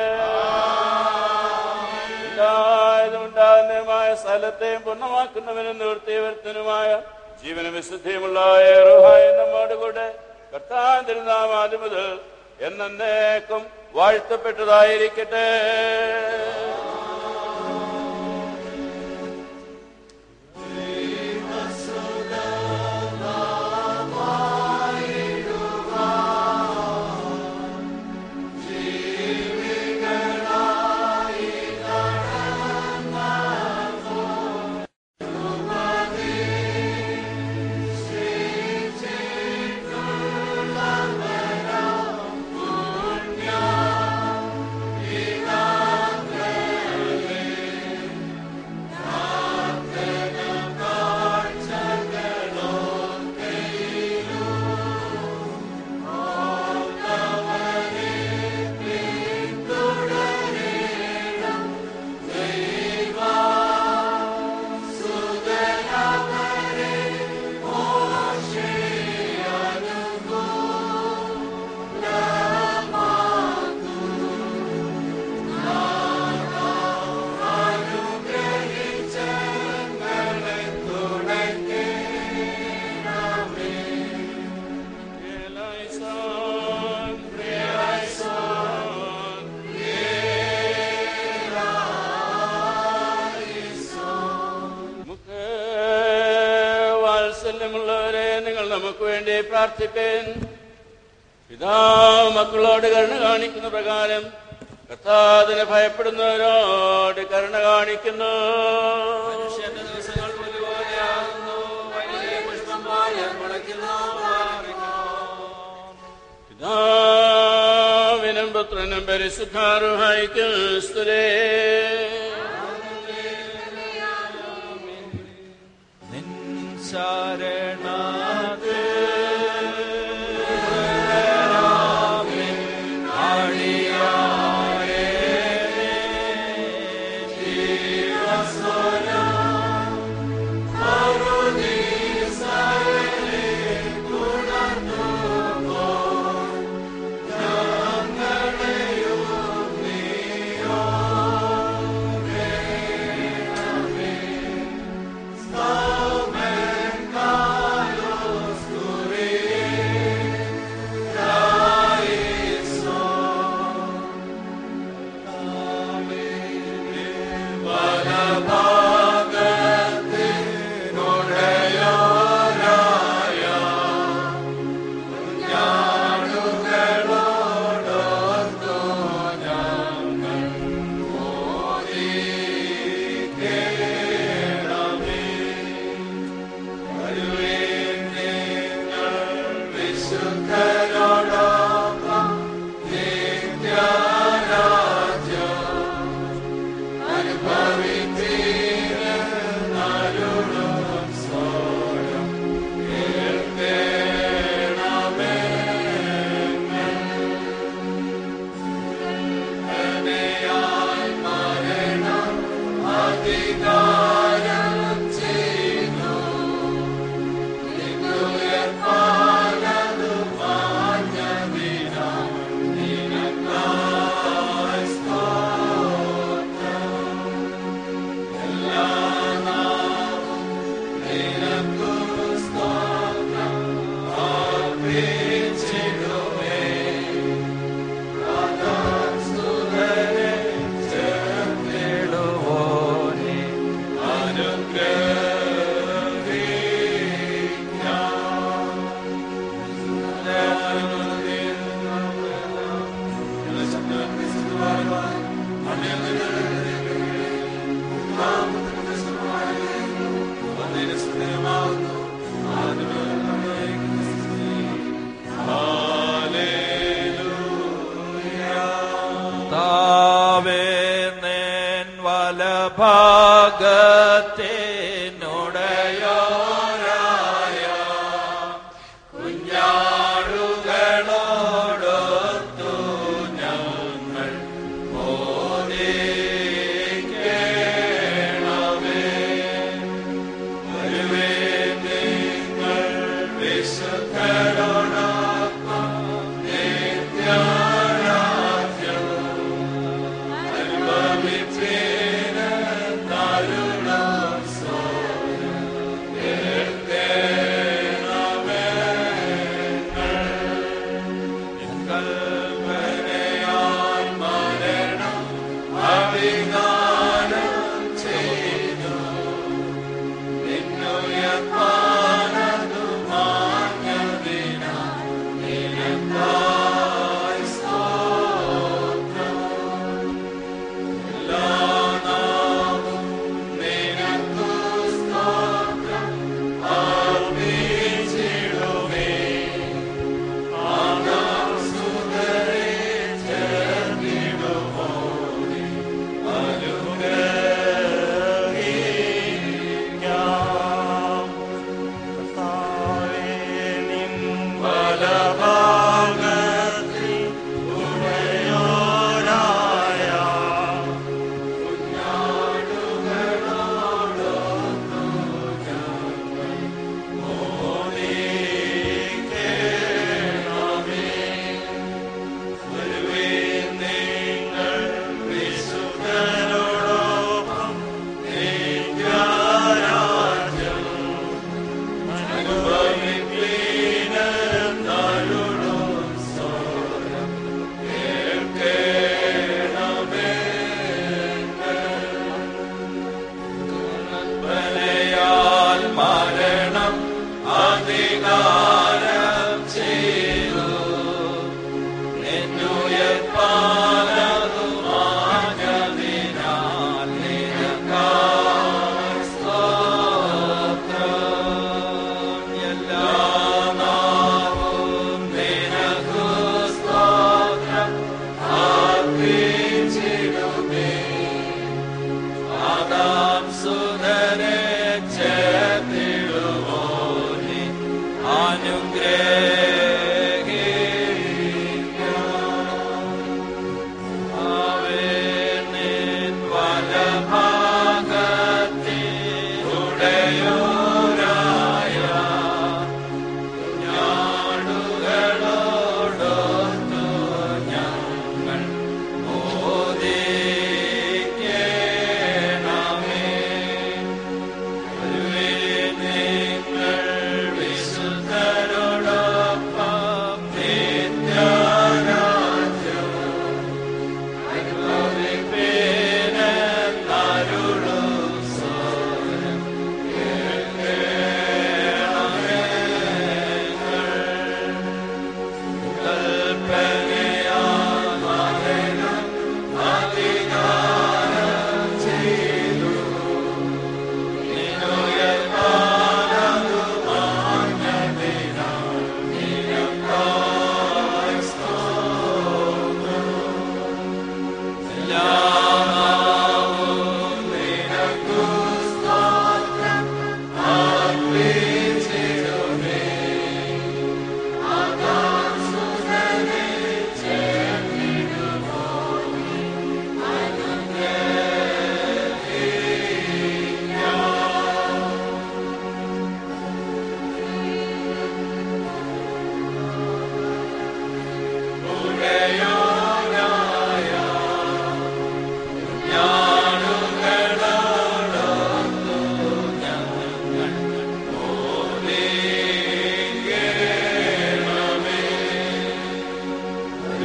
ഉണ്ടായതും ഉണ്ടാകുന്നതുമായ സ്ഥലത്തെയും പൂർണ്ണമാക്കുന്നവനും നിവൃത്തിയവർത്തനുമായ ജീവനും വിശുദ്ധിയുമുള്ള ഏറുഹായ നമ്മോട് കൂടെ കർത്താൻ തിരുനാം ആദ്യം മുതൽ എന്നേക്കും വാഴ്ത്തപ്പെട്ടതായിരിക്കട്ടെ പുണ്യ പ്രാർത്ഥിപ്പേൻ പിതാ മക്കളോട് കരുണ കാണിക്കുന്ന പ്രകാരം കർത്താവിനെ ഭയപ്പെടുന്നവരോട് കരുണ കാണിക്കുന്നു ദിവസങ്ങൾ പോലെയാകുന്നു വയലിലെ പുഷ്പം പോലെ മുളയ്ക്കുന്നു പിതാവിനും പുത്രനും പരിശുദ്ധാരുഹായിക്കും സ്തുരേ ശരണത് താവേന്നേൻ വലഭാഗത്തിനുടയോരായ കുഞ്ഞാടുകളോടൊത്തു ഞങ്ങൾ മോദിക്കേണമേ വരുവേൻ നിങ്ങൾ വിശുദ്ധരോടൊപ്പം നിത്യരാജ്യം അനുഭവിച്ചേന് തരുണം സ്വയം കേൾക്കേണമേ കൽപ്പനയാൽ മരണം അഭിമാനം ചെയ്തു നിന്നുയർപ്പാനതു മാഞ്ഞതിനാൽ നിനക്കായി സ്തോത്രം എല്ലാ നാവും നിനക്കു സ്തോത്രം അർപ്പിച്ചിടുമേ ആകാം സുതര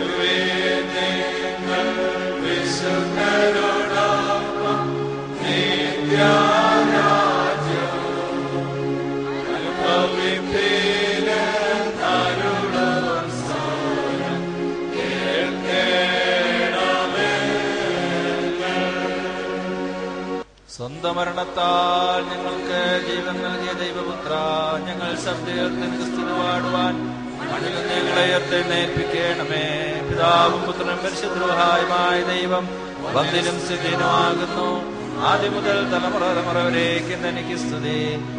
സ്വന്തം മരണത്താൽ ഞങ്ങൾക്ക് ജീവൻ നൽകിയ ദൈവപുത്ര ഞങ്ങൾ ശബ്ദയത്തിന് ക്രിസ്തുന് പാടുവാൻ മണ്ണിൽ നിന്ന് ഞങ്ങളെ ഉയർത്തെഴുന്നേൽപ്പിക്കണമേ പിതാവും പുത്രനും പരിശുദ്രോഹായുമായ ദൈവം വന്ദിനും സ്ഥിതിനുമാകുന്നു ആദ്യം മുതൽ തലമുറ തലമുറ വരേക്കും തനിക്ക് സ്തുതി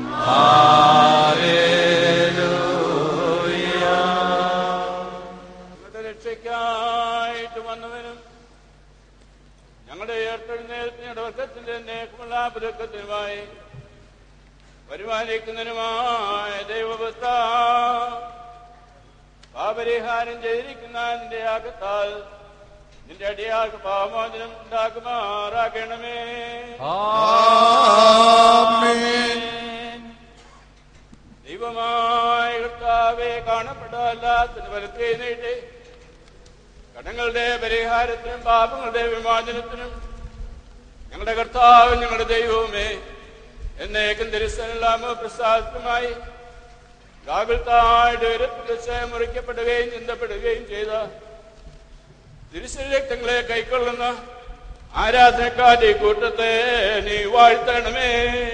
ഞങ്ങളുടെ രക്ഷയ്ക്കായിട്ട് വന്നവനും ഞങ്ങളുടെ ഉയർത്തെഴുന്നേൽപ്പിന്റെ വർഗത്തിന്റെ നേക്കുമുള്ള പുതുക്കത്തിനുമായി പരിപാലിക്കുന്നതിനുമായ ദൈവപുത്ര പാപരിഹാരം ചെയ്തിരിക്കുന്ന നിന്റെ ആകത്താൽ നിന്റെ അടിയാൾക്ക് പാമോചനം ഉണ്ടാക്കുമാറാക്കണമേ ദൈവമായ കർത്താവെ കാണപ്പെടാല്ലാത്തിന് വലത്തേ നീട്ടി കടങ്ങളുടെ പരിഹാരത്തിനും പാപങ്ങളുടെ വിമോചനത്തിനും ഞങ്ങളുടെ കർത്താവ് ഞങ്ങളുടെ ദൈവവുമേ എന്നേക്കും തിരുസലാമ പ്രസാദമായി രാവിലത്തായിട്ട് ഉയരത്തിൽ വെച്ച് മുറിക്കപ്പെടുകയും ചിന്തപ്പെടുകയും ചെയ്ത തിരുശരീരക്തങ്ങളെ കൈക്കൊള്ളുന്ന ആരാധനക്കാരുടെ ഈ കൂട്ടത്തെ നീ വാഴ്ത്തണമേ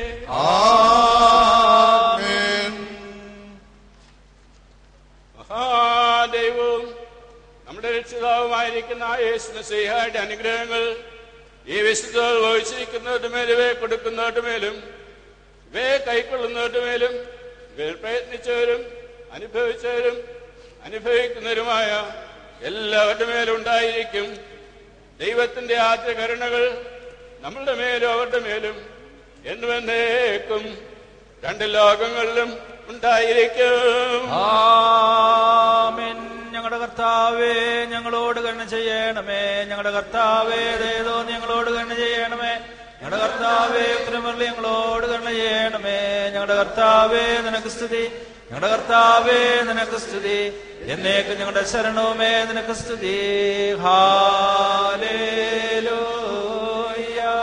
മഹാദൈവവും നമ്മുടെ രക്ഷിതാവുമായിരിക്കുന്ന യേശുമസിഹായുടെ അനുഗ്രഹങ്ങൾ ഈ വിശുദ്ധകൾ വഹിച്ചിരിക്കുന്നവരുടെ മേലും ഇവയെ കൊടുക്കുന്നവരുടെ മേലും ഇവയെ കൈക്കൊള്ളുന്നവരുടെ മേലും ഇവയിൽ പ്രയത്നിച്ചവരും അനുഭവിച്ചവരും അനുഭവിക്കുന്നവരുമായ എല്ലാവരുടെ മേലും ഉണ്ടായിരിക്കും ദൈവത്തിന്റെ ആദ്യ കരുണകൾ നമ്മളുടെ മേലും അവരുടെ മേലും എന്നുവെന്നേക്കും രണ്ട് ലോകങ്ങളിലും ഉണ്ടായിരിക്കും ആമേൻ ഞങ്ങളുടെ കർത്താവേ ഞങ്ങളോട് കരുണ ചെയ്യണമേ ഞങ്ങളുടെ കർത്താവേ ദയതോ ഞങ്ങളോട് കരുണ ചെയ്യണമേ ഞങ്ങളുടെ കർത്താവേ ഉത്തരമരളി ഞങ്ങളോട് കരുണ ചെയ്യണമേ ഞങ്ങളുടെ കർത്താവേ നിനക്ക് സ്തുതി ഞങ്ങളുടെ കർത്താവേ നിനക്ക് സ്തുതി എന്നേക്കും ഞങ്ങളുടെ ശരണവുമേ നിനക്ക് സ്തുതി ഹാലേലൂയ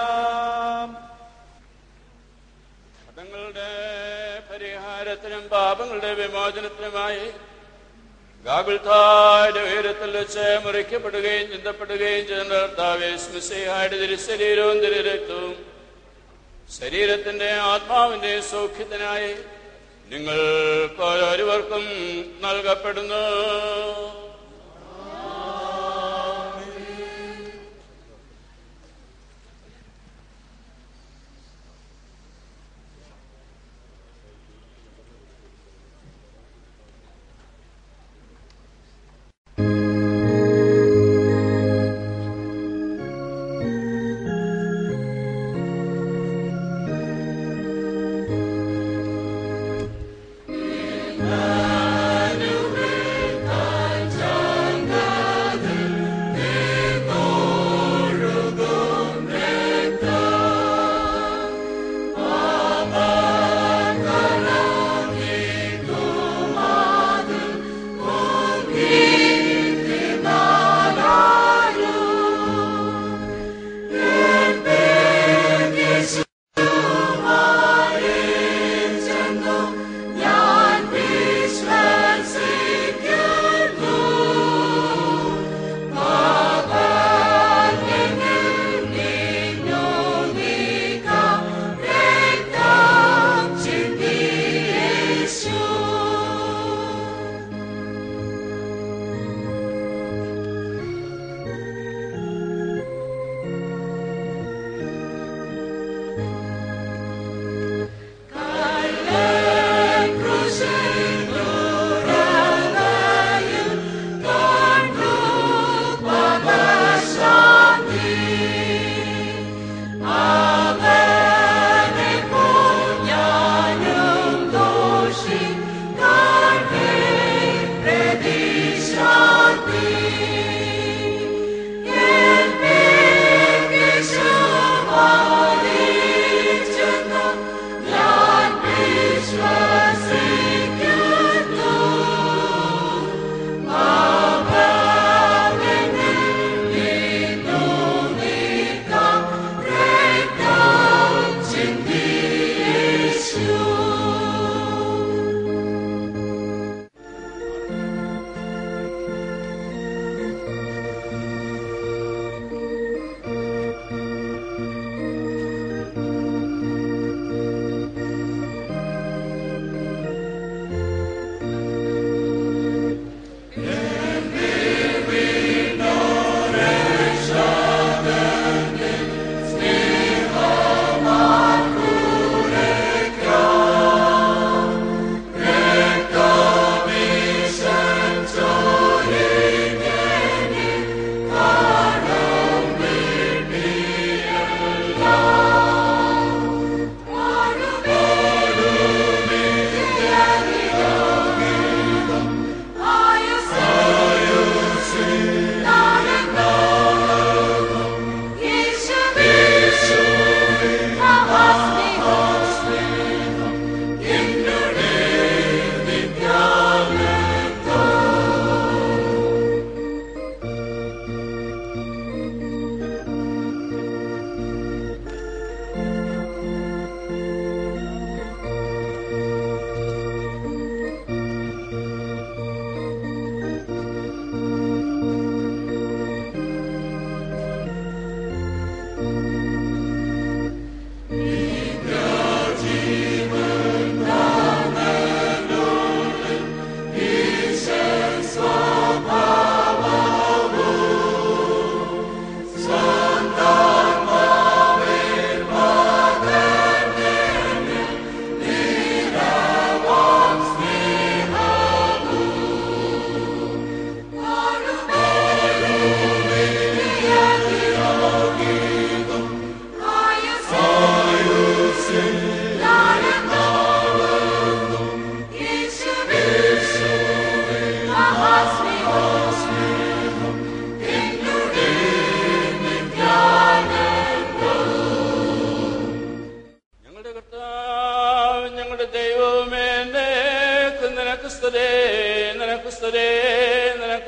പദങ്ങളുടെ പരിഹാരത്തിനും പാപങ്ങളുടെ വിമോചനത്തിനുമായി ഗാഗുൽത്തായുടെ ഉയരത്തിൽ വെച്ച് മുറിക്കപ്പെടുകയും ചിന്തപ്പെടുകയും ചെയ്യുന്ന കർത്താവേ സ്മിസയുടെ തിരുശരീരവും തിരുരക്തവും ശരീരത്തിന്റെ ആത്മാവിന്റെ സൗഖ്യത്തിനായി നിങ്ങൾക്ക് ഓരോരുവർക്കും നൽകപ്പെടുന്നു Emmanuel, thy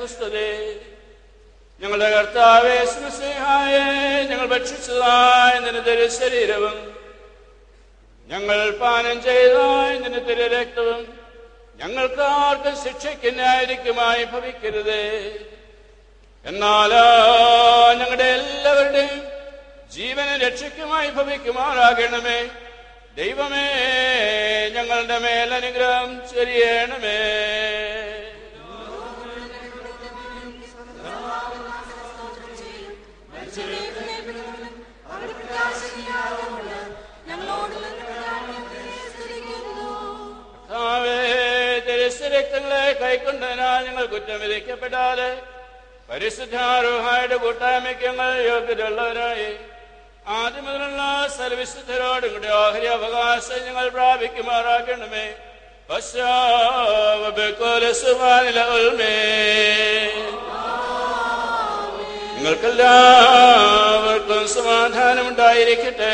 സ്തുതി ഞങ്ങളുടെ കർത്താവേ സ്നേഹായ ഞങ്ങൾ ഭക്ഷിച്ചതായ നിന്റെ തിരു ശരീരവും ഞങ്ങൾ പാനം ചെയ്തതായ നിന്റെ തിരു രക്തവും ഞങ്ങൾക്ക് ആർക്കും ശിക്ഷയ്ക്ക് ന്യായരിക്കുമായി ഭവിക്കരുത് എന്നാൽ ഞങ്ങളുടെ എല്ലാവരുടെയും ജീവന് രക്ഷയ്ക്കുമായി ഭവിക്കുമാറാകണമേ ദൈവമേ ഞങ്ങളുടെ മേൽ അനുഗ്രഹം ചെറിയണമേ കർത്താവേ, തിരുസ്വരക്തങ്ങളെ കൈക്കൊണ്ടതിനാൽ ഞങ്ങൾ കുറ്റം വിധിക്കപ്പെടാതെ പരിശുദ്ധാരോഹായുടെ കൂട്ടായ്മയ്ക്ക് ഞങ്ങൾ യോഗ്യതയുള്ളവരായി ആദ്യം മുതലുള്ള സർവിശുദ്ധരോടും കൂടി ഓഹരി അവകാശം ഞങ്ങൾ പ്രാപിക്കുമാറാക്കണമേ നിങ്ങൾക്കെല്ലാവർക്കും സമാധാനം ഉണ്ടായിരിക്കട്ടെ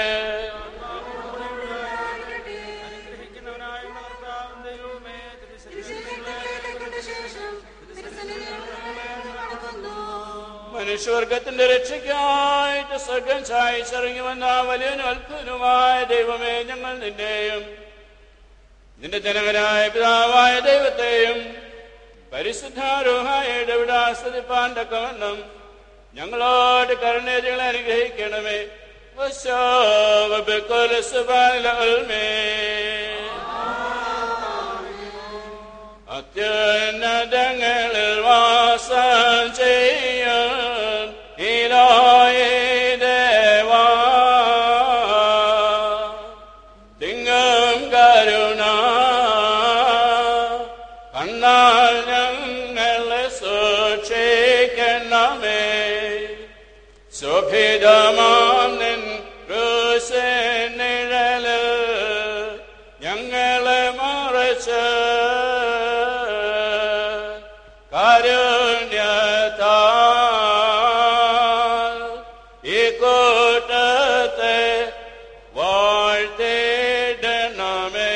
മനുഷ്യവർഗത്തിന്റെ രക്ഷയ്ക്കായിട്ട് സ്വർഗം ചായച്ചിറങ്ങി വന്ന വലിയനും അത്ഭുതനുമായ ദൈവമേ ഞങ്ങൾ നിന്റെയും നിന്റെ ജനകനായ പിതാവായ ദൈവത്തെയും പരിശുദ്ധാരോഹായുടെ വിടാസ്വദിപ്പാൻ തക്കവണ്ണം ഞങ്ങളോട് കരുണേജകളെ അനുഗ്രഹിക്കണമേ അത്യുന്നതങ്ങളിൽ വാസം ചെയ്യാൻ ഇലായേ ദേവാ തിങ്ങം കരുണ കണ്ണാൽ ഞങ്ങളെ സൂക്ഷിക്കണമേ ശോഭിതമാം നിൻ ക്രൂശനിഴല് ഞങ്ങളെ മറച്ച് കാരുണ്യത്താൽ ഈ കൂട്ടത്തെ വാഴ്ത്തിടണമേ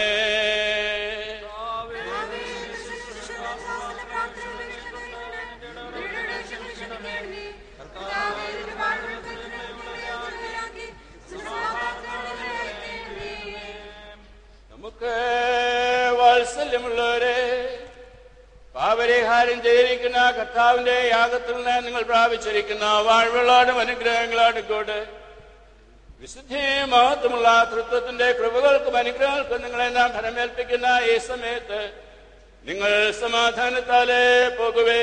നമുക്ക് വാത്സല്യമുള്ളവരെ പാപരിഹാരം ചെയ്തിരിക്കുന്ന കർത്താവിന്റെ യാഗത്തിൽ നിന്ന് നിങ്ങൾ പ്രാപിച്ചിരിക്കുന്ന വാഴ്വുകളോടും അനുഗ്രഹങ്ങളോടും കൂടെ വിശുദ്ധി മഹത്വമുള്ള തൃത്വത്തിന്റെ കൃപകൾക്കും അനുഗ്രഹങ്ങൾക്കും നിങ്ങളെ നാം ഫലമേൽപ്പിക്കുന്ന ഈ സമയത്ത് നിങ്ങൾ സമാധാനത്താലേ പോകുവേ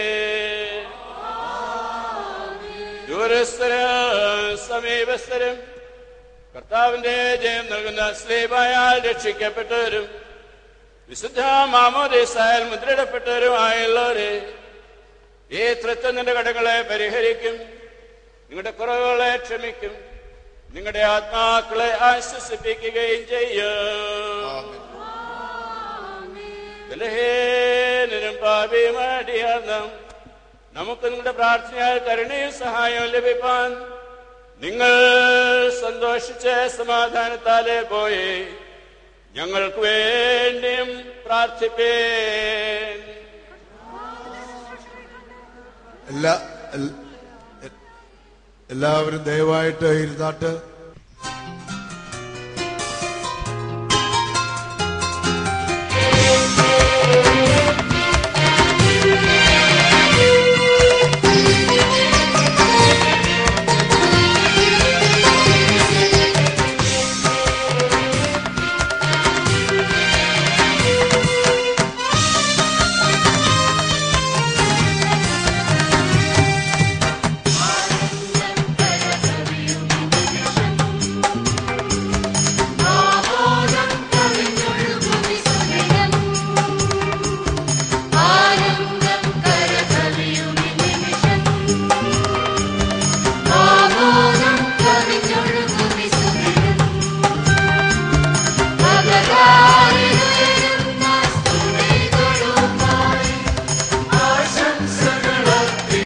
ദൂരസ്ഥരും സമീപസ്ഥരും കർത്താവിന്റെ ജയം നൽകുന്ന സ്ലീബായാൽ രക്ഷിക്കപ്പെട്ടവരും വിശുദ്ധ മാമോദേശായാൽ മുദ്രയിടപ്പെട്ടവരുമായുള്ളവരെ ഈ തൃത്വം നിന്റെ കടങ്ങളെ പരിഹരിക്കും നിങ്ങളുടെ കുറവുകളെ ക്ഷമിക്കും നിങ്ങളുടെ ആത്മാക്കളെ ആശ്വസിപ്പിക്കുകയും ചെയ്യും ബലഹീനനും പാപിയുമാടിയാർന്ന നമുക്ക് നിങ്ങളുടെ പ്രാർത്ഥനയാൽ കരുണയും സഹായവും ലഭിപ്പാൻ നിങ്ങൾ സന്തോഷിച്ച് സമാധാനത്താലെ പോയി ഞങ്ങൾക്ക് വേണ്ടിയും പ്രാർത്ഥിപ്പേൻ എല്ലാ എൽ- എല്ലാവരും ദയവായിട്ട് ഇരുന്നാട്ട്